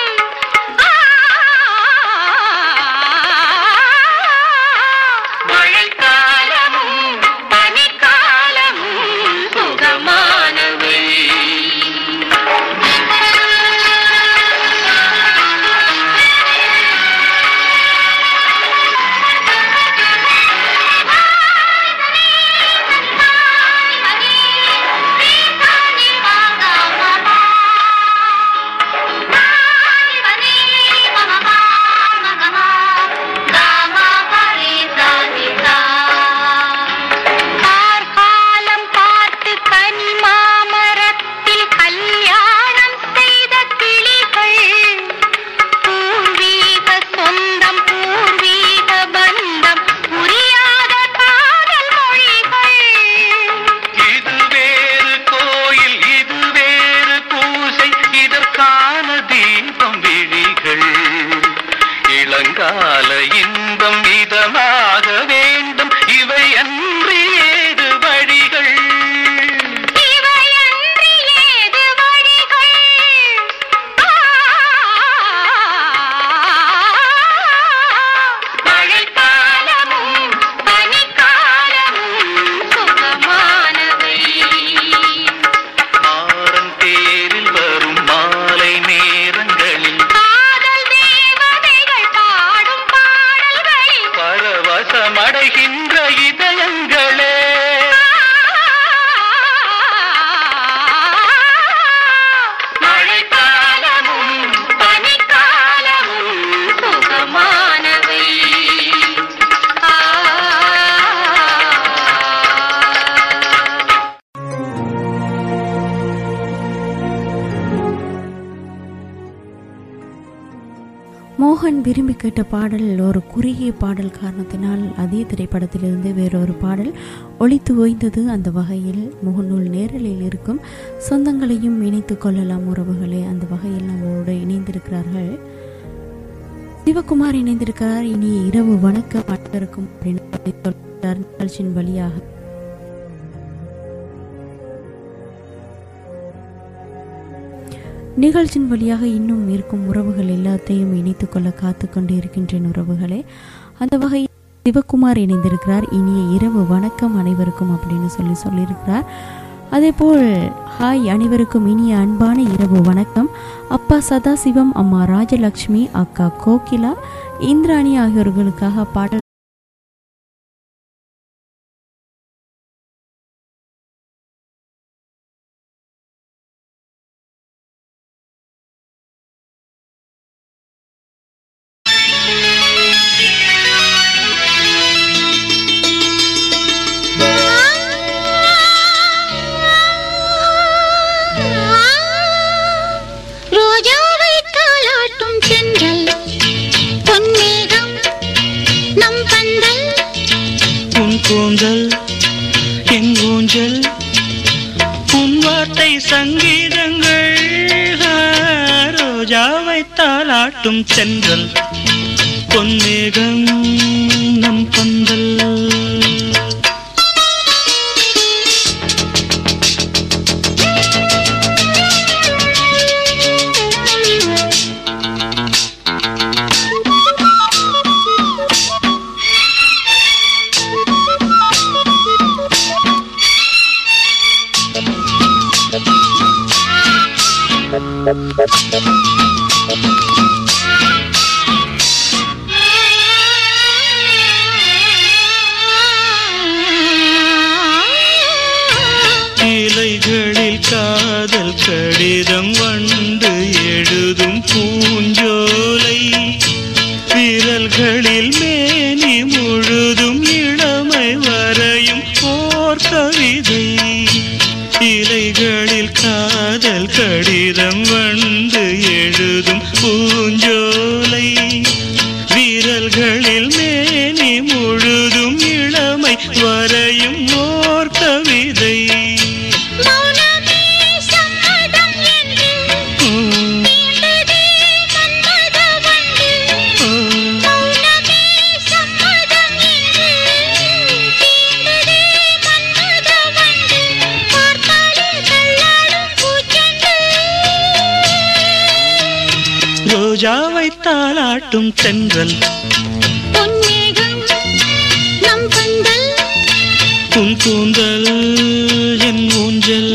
மழைக்காலமும் பனிக்காலமும் சுகமானவை கார்காலம் பார்த்து கனி மாமரத்தில் கல்யாணம் செய்த கிளிகள் பூர்வீக சொந்தம் பூர்வீக பந்தம் புரியாத காதல் மொழிகள் இது வேறு கோயில் இது வேறு பூசை இதற்கான தீபம் விழிகள் இளங்கால இன்பம் இதமாக வேண்டும் இவை அன்றி ஏது வழிகள் இவையன்றி ஏது வழிகள் மழைக்காலமும் பனிக்காலமும் சுகமானவை மாறன் தேரில் வரும் மாலை நேரங்களில் காதல் தேவதைகள் பாடும் பாடல்களில் பரவசமடைகின்ற இதயங்களே மழைக்காலமும் பனிக்காலமும் சுகமானவை மோகன் விரும்பி கேட்ட பாடல் ஒரு குறுகிய பாடல் காரணத்தினால் அதே திரைப்படத்திலிருந்து வேறொரு பாடல் ஒளித்து ஓய்ந்தது அந்த வகையில் முகநூல் நேரலில் இருக்கும் சொந்தங்களையும் இணைத்துக் கொள்ளலாம் உறவுகளே அந்த வகையில் நம்மளோடு இணைந்திருக்கிறார்கள் சிவகுமார் இணைந்திருக்கிறார் இனி இரவு வணக்கம் அனைவருக்கும் அப்படின்னு சொல்லி சொல்கிறார் நிகழ்ச்சியின் வழியாக நிகழ்ச்சியின் வழியாக இன்னும் இருக்கும் உறவுகள் எல்லாத்தையும் இணைத்துக் கொள்ள காத்து கொண்டு இருக்கின்றேன் உறவுகளே அந்த வகையில் சிவகுமார் இணைந்திருக்கிறார் இனிய இரவு வணக்கம் அனைவருக்கும் அப்படின்னு சொல்லி சொல்லியிருக்கிறார் அதேபோல் ஹாய் அனைவருக்கும் இனிய அன்பான இரவு வணக்கம் அப்பா சதாசிவம் அம்மா ராஜலக்ஷ்மி அக்கா கோகிலா இந்திராணி ஆகியோர்களுக்காக பாடல் ரோஜாவை தாளாட்டும் தென்றல் பொன்மேகம் நம் பந்தல் உன் கூந்தல் என் ஊஞ்சல் உன் வார்த்தை சங்கீதங்கள் ஆ, ரோஜாவை தாளாட்டும் சென்றல் பொன்மேகம் நம் பந்தல் இலைகளில் காதல் இலைகளில் காதல் கடிதம் வந்து எழுதும் பூஞ்சோலை வீரல்களில் மேனி முழுதும் இளமை வரையும் ஓர் கவிதை மௌனமே சம்மதம் என்று தீண்டதே மன்மத வண்டு மௌனமே சம்மதம் என்று தீண்டதே மன்மத வண்டு பார்த்தாலே தள்ளாடும் பூச்செண்டு ரோஜாவை தாளாட்டும் தென்றல் பொன்மேகம் நம் பந்தல் உன் கூந்தல் என் ஊஞ்சல்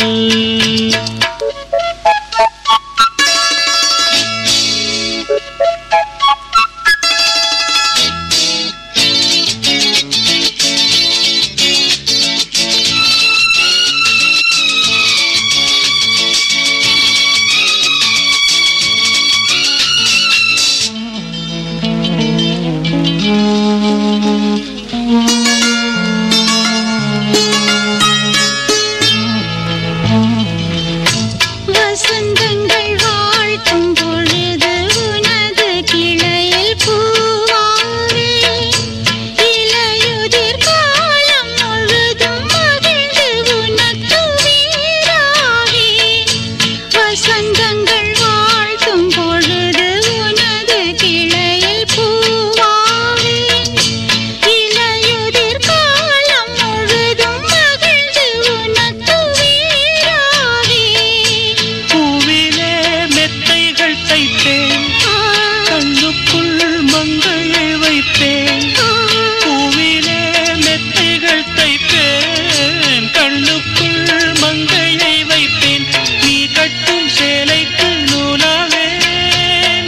வசந்தங்கள் வாழ்த்தும் பொழுது உனது கிளையில் பூவாரே இலையுதிர் காலம் முழுதும் மகிழ்ந்து உனக்கு வீராவே வசந்தங்கள் வாழ்த்தும் பொழுது உனது கிளையில் பூவாவே இலையுதிர் காலம் முழுதும் மகிழ்ந்து உனக்கு வீராவே பூவிலே மெத்தைகள் தைப்பேன் கண்ணுக்குள் மங்கையை வைப்பேன் பூவிலே மெத்தைகள் தைப்பேன் கண்ணுக்குள் மங்கையை வைப்பேன் நீ கட்டும் சேலைக்கு நூலாவேன்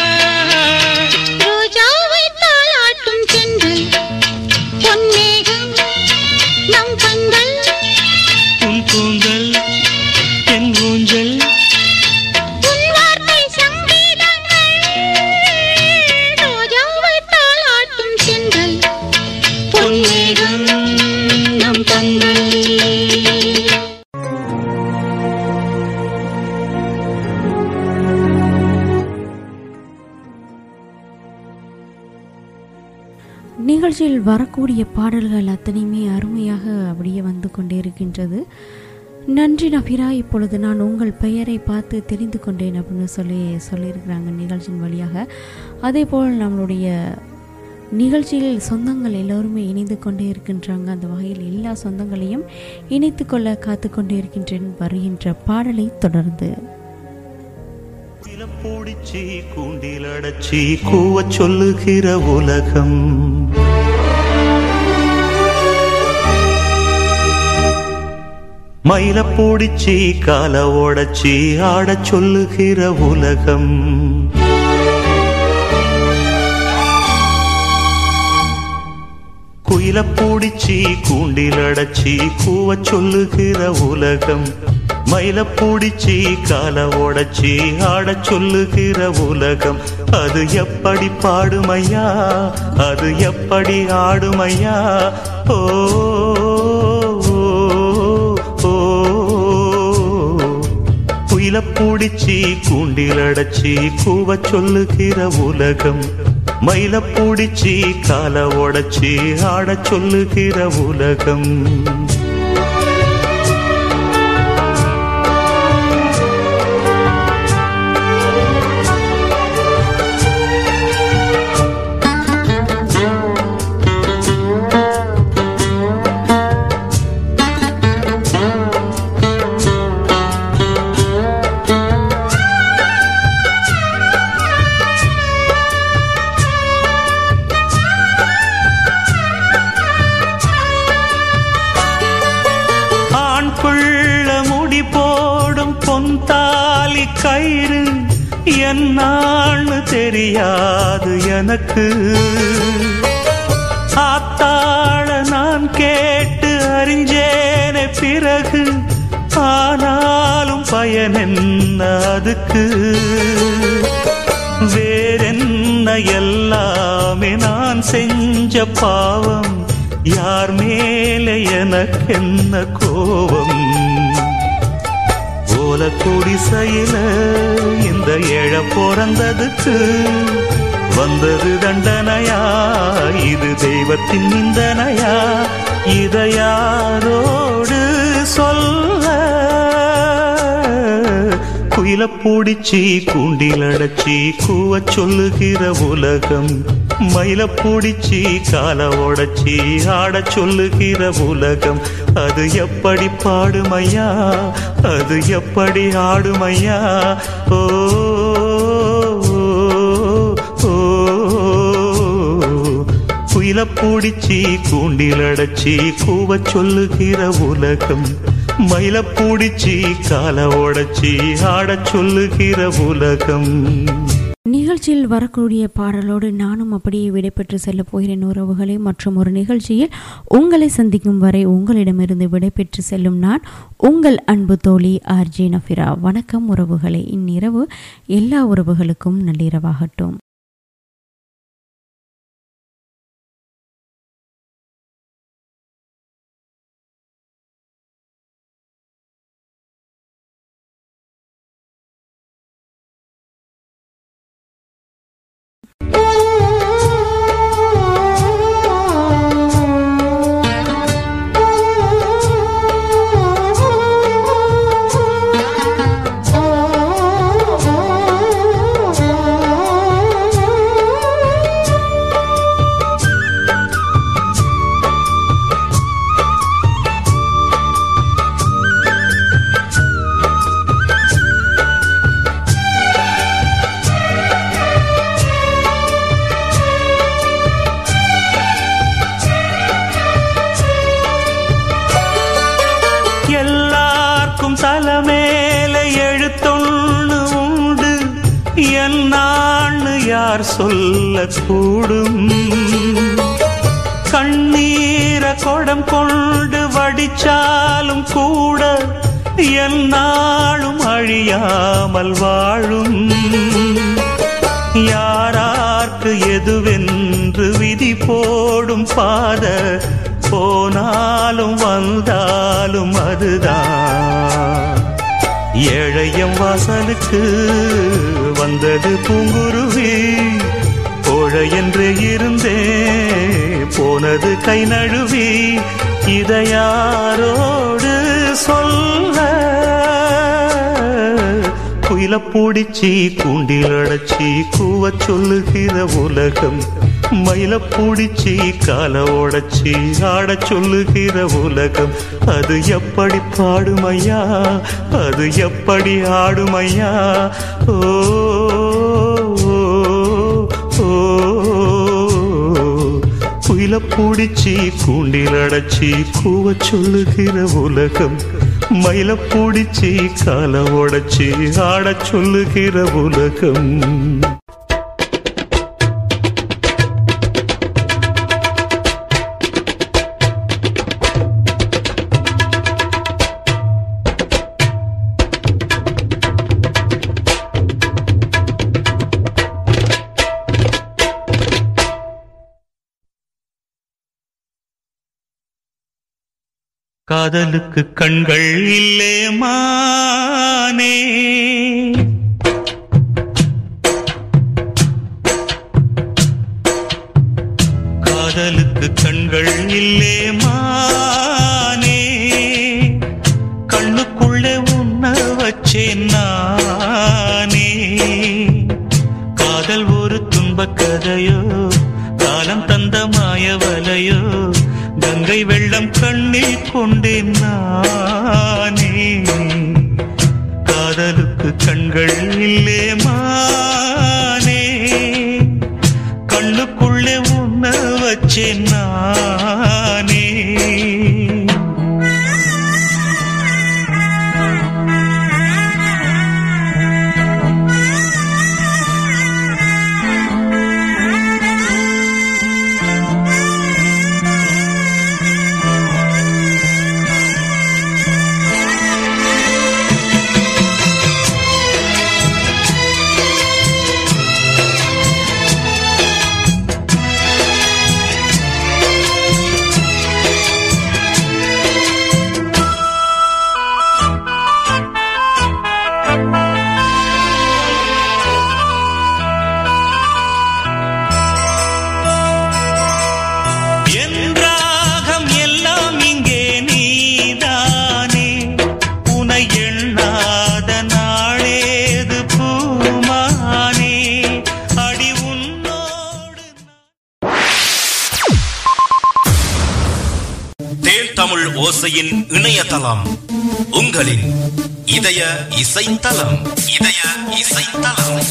ரோஜாவை தாளாட்டும் சென்றல் பொன்மேகம் நம் கண்கள் உன் கூந்தல் என் ஊஞ்சல் உன் வார்த்தை சங்கீதங்கள் ரோஜாவை தாளாட்டும் சென்றல் பொன்மேகம் நம் கண்கள் நிகழ்ச்சியில் வரக்கூடிய பாடல்கள் அத்தனையுமே அருமையாக அப்படியே வந்து கொண்டே இருக்கின்றது நன்றி நபிரா இப்பொழுது நான் உங்கள் பெயரை பார்த்து தெரிந்து கொண்டேன் அப்படின்னு சொல்லி சொல்லியிருக்கிறாங்க நிகழ்ச்சியின் வழியாக அதே போல் நம்மளுடைய நிகழ்ச்சியில் சொந்தங்கள் எல்லோருமே இணைந்து கொண்டே இருக்கின்றாங்க அந்த வகையில் எல்லா சொந்தங்களையும் இணைத்து கொள்ள காத்து கொண்டே இருக்கின்றேன் வருகின்ற பாடலை தொடர்ந்து பூடிச்சி கூண்டில் அடைச்சி கூவச் சொல்லுகிற உலகம் மயில பூடிச்சி கால ஓடச்சி ஆடச் சொல்லுகிற உலகம் குயில பூடிச்சி கூண்டில் அடைச்சி கூவச் சொல்லுகிற உலகம் மயில பூடிச்சி கால ஓடச்சி ஆடச் சொல்லுகிற உலகம் அது எப்படி பாடுமையா அது எப்படி ஆடுமையா ஓ ஓ, ஓ. குயில பூடிச்சி கூண்டில் அடைச்சி கூவச் சொல்லுகிற உலகம் மயில பூடிச்சி கால உடைச்சி ஆடச் சொல்லுகிற உலகம் ஆண் பிள்ள முடி போடும் பொன் தாலி கயிறு என்னான்னு தெரியாது எனக்கு ஆத்தாள நான் கேட்டு அறிஞ்சேனே பிறகு ஆனாலும் பயன் என்ன அதுக்கு வேறென்ன எல்லாமே நான் செஞ்ச பாவம் யார் மேலே எனக்கென்ன கோ கோபம் ஓல குடிசையில இந்த ஏழ பிறந்ததுக்கு வந்தது தண்டனையா இது தெய்வத்தின் நிந்தனையா இதை யாரோடு சொல்ல குயில பூடிச்சி கூண்டில் அடைச்சி கூவ சொல்லுகிற உலகம் மயில பூடிச்சி கால உடைச்சி ஆடச் சொல்லுகிற உலகம் அது எப்படி பாடுமையா அது எப்படி ஆடுமையா ஓ ஓ, குயில பூடிச்சி கூண்டில் அடைச்சி கூவ சொல்லுகிற உலகம் மயில பூடிச்சி கால உடைச்சி ஆடச் சொல்லுகிற உலகம் நிகழ்ச்சியில் வரக்கூடிய பாடலோடு நானும் அப்படியே விடைபெற்று செல்ல போகிறேன் உறவுகளே மற்றும் ஒரு நிகழ்ச்சியில் உங்களை சந்திக்கும் வரை உங்களிடமிருந்து விடைபெற்று செல்லும் நான் உங்கள் அன்பு தோழி ஆர்ஜே நஃபிரா வணக்கம் உறவுகளே இந்நிரவு எல்லா உறவுகளுக்கும் நள்ளிரவாகட்டும் எல்லார்க்கும் தலைமேல எழுத்தொன்னு உண்டு என்னான்னு யார் சொல்ல கூடும் கண்ணீர கொடம் கொண்டு வடிச்சாலும் கூட என்னாலும் அழியாமல் வாழும் யாரார்க்கு எதுவென்று விதி போடும் பாத போனாலும் வந்தாலும் அதுதான் ஏழையம் வாசலுக்கு வந்தது பூங்குருவி கோழை என்று இருந்தே போனது கை நழுவி இதை யாரோடு சொல்ல குயில பூடிச்சி கூண்டில் அடைச்சி கூவ சொல்லுகிற உலகம் மயில பூடிச்சி கால உடைச்சி ஆடச் சொல்லுகிற உலகம் அது எப்படி பாடுமையா அது எப்படி ஆடுமையா ஓ ஓ, ஓ குயில பூடிச்சி கூண்டில் அடைச்சி கூவ சொல்லுகிற உலகம் மயில பூடிச்சி கால உடைச்சி ஆடச் சொல்லுகிற உலகம் காதலுக்கு கண்கள் இல்லே மானே காதலுக்கு கண்கள் இல்லே மானே கண்ணுக்குள்ளே உன்ன வச்சேன் நானே காதல் ஒரு துன்பக் கதையோ காலம் தந்த மாயவலையோ கங்கை வெள்ளம் கண்ணில் கொண்டேன் நானே காதலுக்கு கண்கள் இல்லே மானே கண்ணுக்குள்ளே உன்ன வச்சேன் நானே ஓசையின் இணையதளம் உங்களின் இதய இசைத்தலம் இதய இசைத்தலம்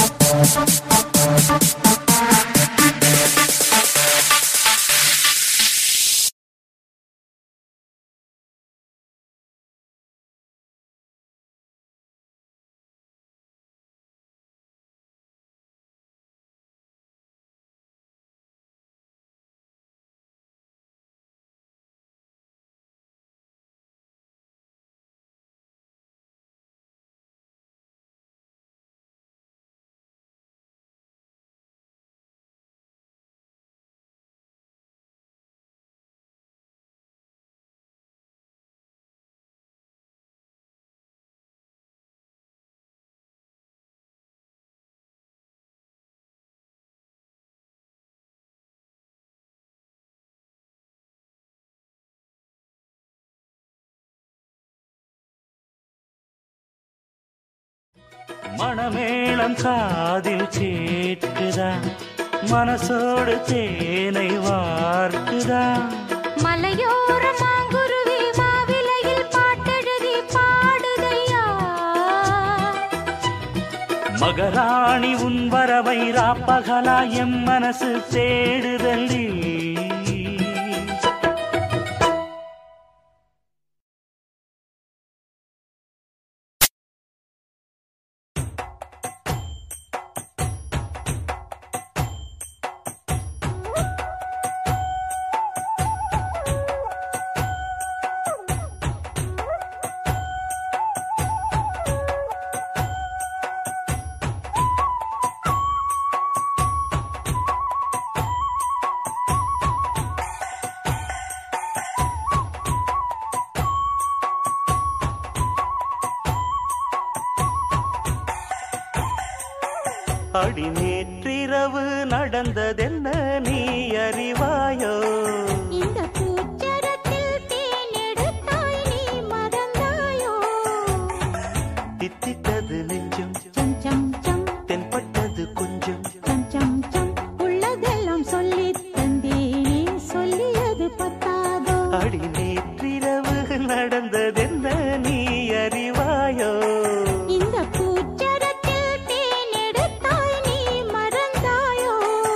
மணமேளம் காதில் கேட்குதா மனசோடு தேனை வார்க்குதா மலையோர மாங்குருவி மாவிலையில் பாட்டெழுதி பாடுதையா மகராணி உன் வரவை ராப்பகலா எம் மனசு தேடுதல்லி அடி நேற்றிரவு நடந்ததென்ன நீ அறிவாயோ இந்த பூச்சரத்தில் தேனெடுத்தாய் நீ மறந்தாயோ தித்தித்தது நெஞ்சம் சம் சம் சம் தென்பட்டது கொஞ்சம் சம் சம் சம் உள்ளதெல்லாம் சொல்லி தந்தேனே சொல்லியது பத்தாதோ அடி நேற்றிரவு நடந்ததென்ன நீ அறிவாயோ இந்த பூச்சரத்தில் தேனெடுத்தாய் நீ மறந்தாயோ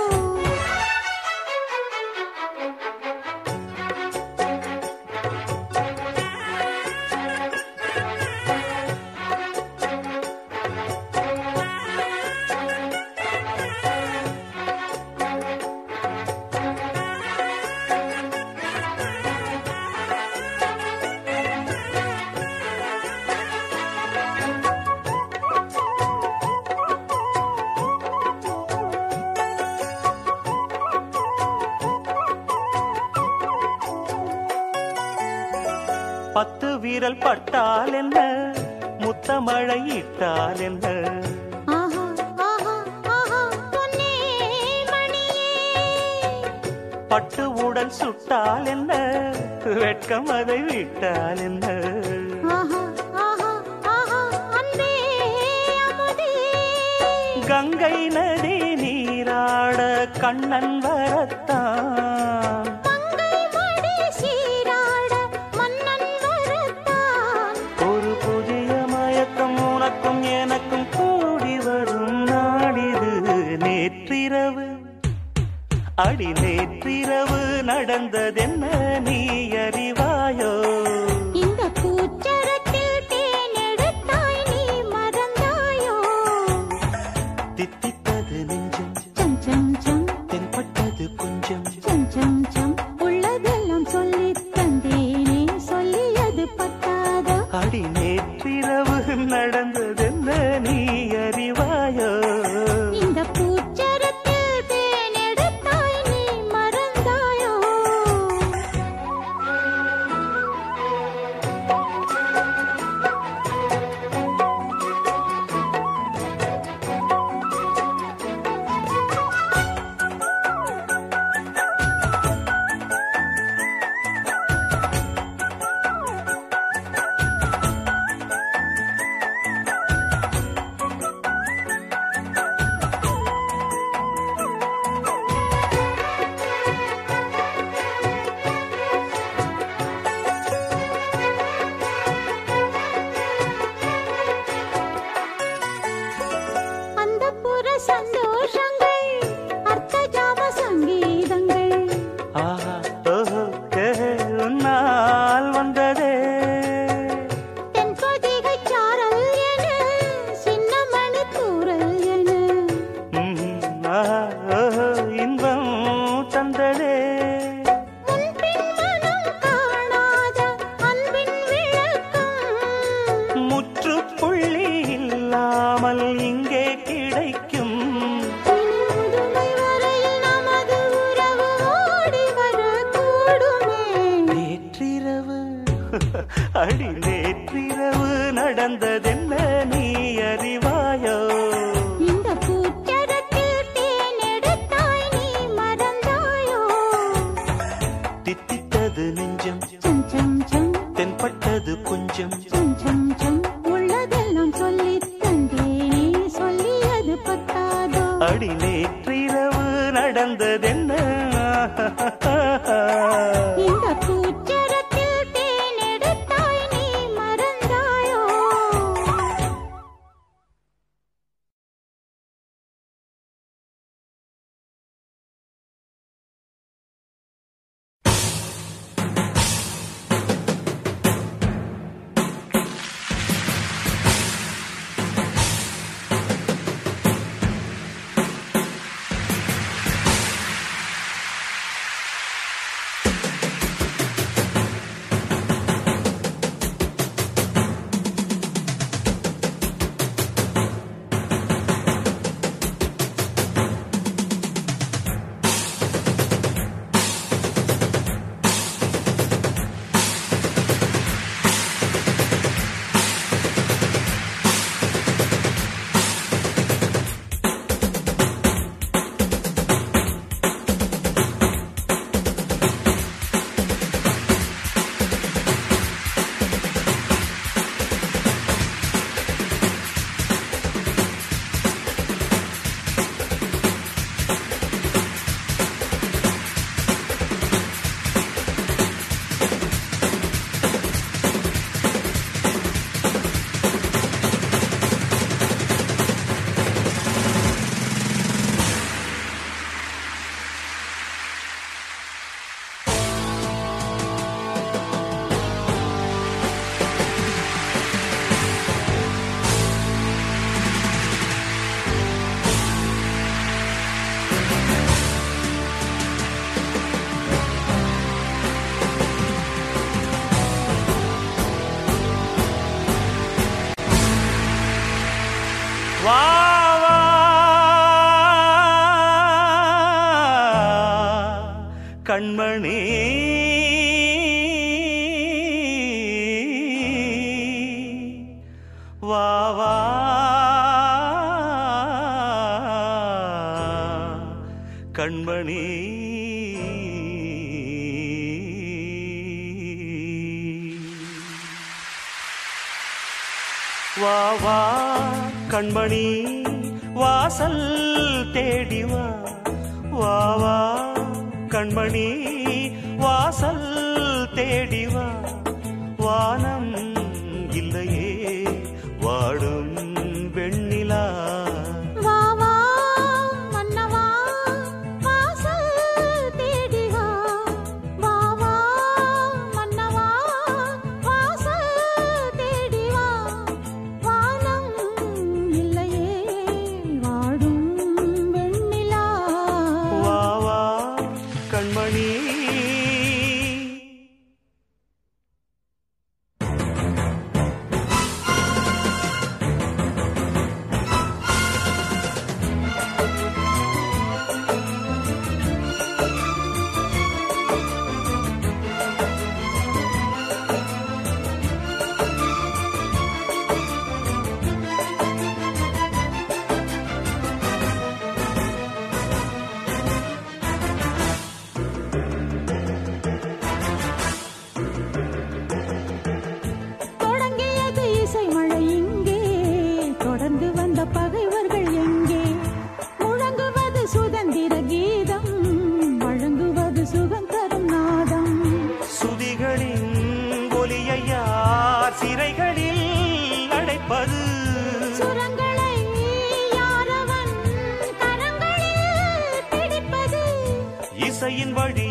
பத்து வீரல் பட்டால் என்ன முத்தமழை இட்டால் என்ன ஆஹா ஆஹா ஆஹா பொன்னே மணியே பட்டு உடல் சுட்டால் என்ன வெட்கம் அதை விட்டால் என்ன ஆஹா ஆஹா ஆஹா அன்பே அமுதே கங்கை நதி நீராட கண்ணன் வரத்தான் மங்கை மடி சீராட மன்னன் வரத்தான் ஒரு புதிய மயக்கம் உனக்கும் எனக்கும் கூடி வரும் நாடிது நேற்றிரவு அடி நேற்றிரவு நடந்ததென்ன நீ அறிவாயோ இந்த பூச்சரத்தில் தேனெடுத்தாய் நீ மறந்தாயோ தித்தித்தது நெஞ்சம் சம் சம் சம் தென்பட்டது கொஞ்சம் சம் சம் சம் உள்ளதெல்லாம் சொல்லி தந்தேனே சொல்லியது பத்தாதோ அடி நேற்றிரவு நடந்ததென்ன நீ அறிவாயோ இந்த பூச்சரத்தில் தேனெடுத்தாய் நீ மறந்தாயோ இல்லாமல் இங்கே கிடைக்கும் முதுமை வரையில் நமது உறவு ஓடி வரக்கூடுமே நேற்றிரவு அடி நேற்றிரவு நடந்ததென்ன நீ அறிவாயோ இந்த பூச்சரத்தில் தேன் எடுத்தாய் நீ மறந்தாயோ தித்தித்தது நெஞ்சம் சம் சம் சம் தென்பட்டது கொஞ்சம் சம் சம் சம் உள்ளதெல்லாம் சொல்லித் தந்தேனே சொல்லியது பத்தாதோ அடி நேற்றிரவு நடந்ததென்ன இந்த பூச்சரத்தில் தேன் எடுத்தாய் நீ மறந்தாயோ வா வா கண்மணி வா வா கண்மணி வா வா கண்மணி வாசல் தேடி வா வா வா கண்மணி வாசல் தேடி வா வானம் இல்லையே வாடும் வெண்ணிலா வா வா மன்னவா வாசல் தேடி வா வா வா மன்னவா வாசல் தேடி வா வானம் இல்லையே வாடும் வெண்ணிலா வா வா கண்மணி தொடங்கியது இசை மழை இங்கே தொடர்ந்து வந்த பகைவர்கள் எங்கே முழங்குவது சுதந்திர கீதம் வழங்குவது சுகம் தரும் நாதம் சுதிகளின் ஒலியை யார் சிறைகளில் அடைப்பது சுரங்களை யாரவன் கரங்களில் பிடிப்பது இசையின் வழி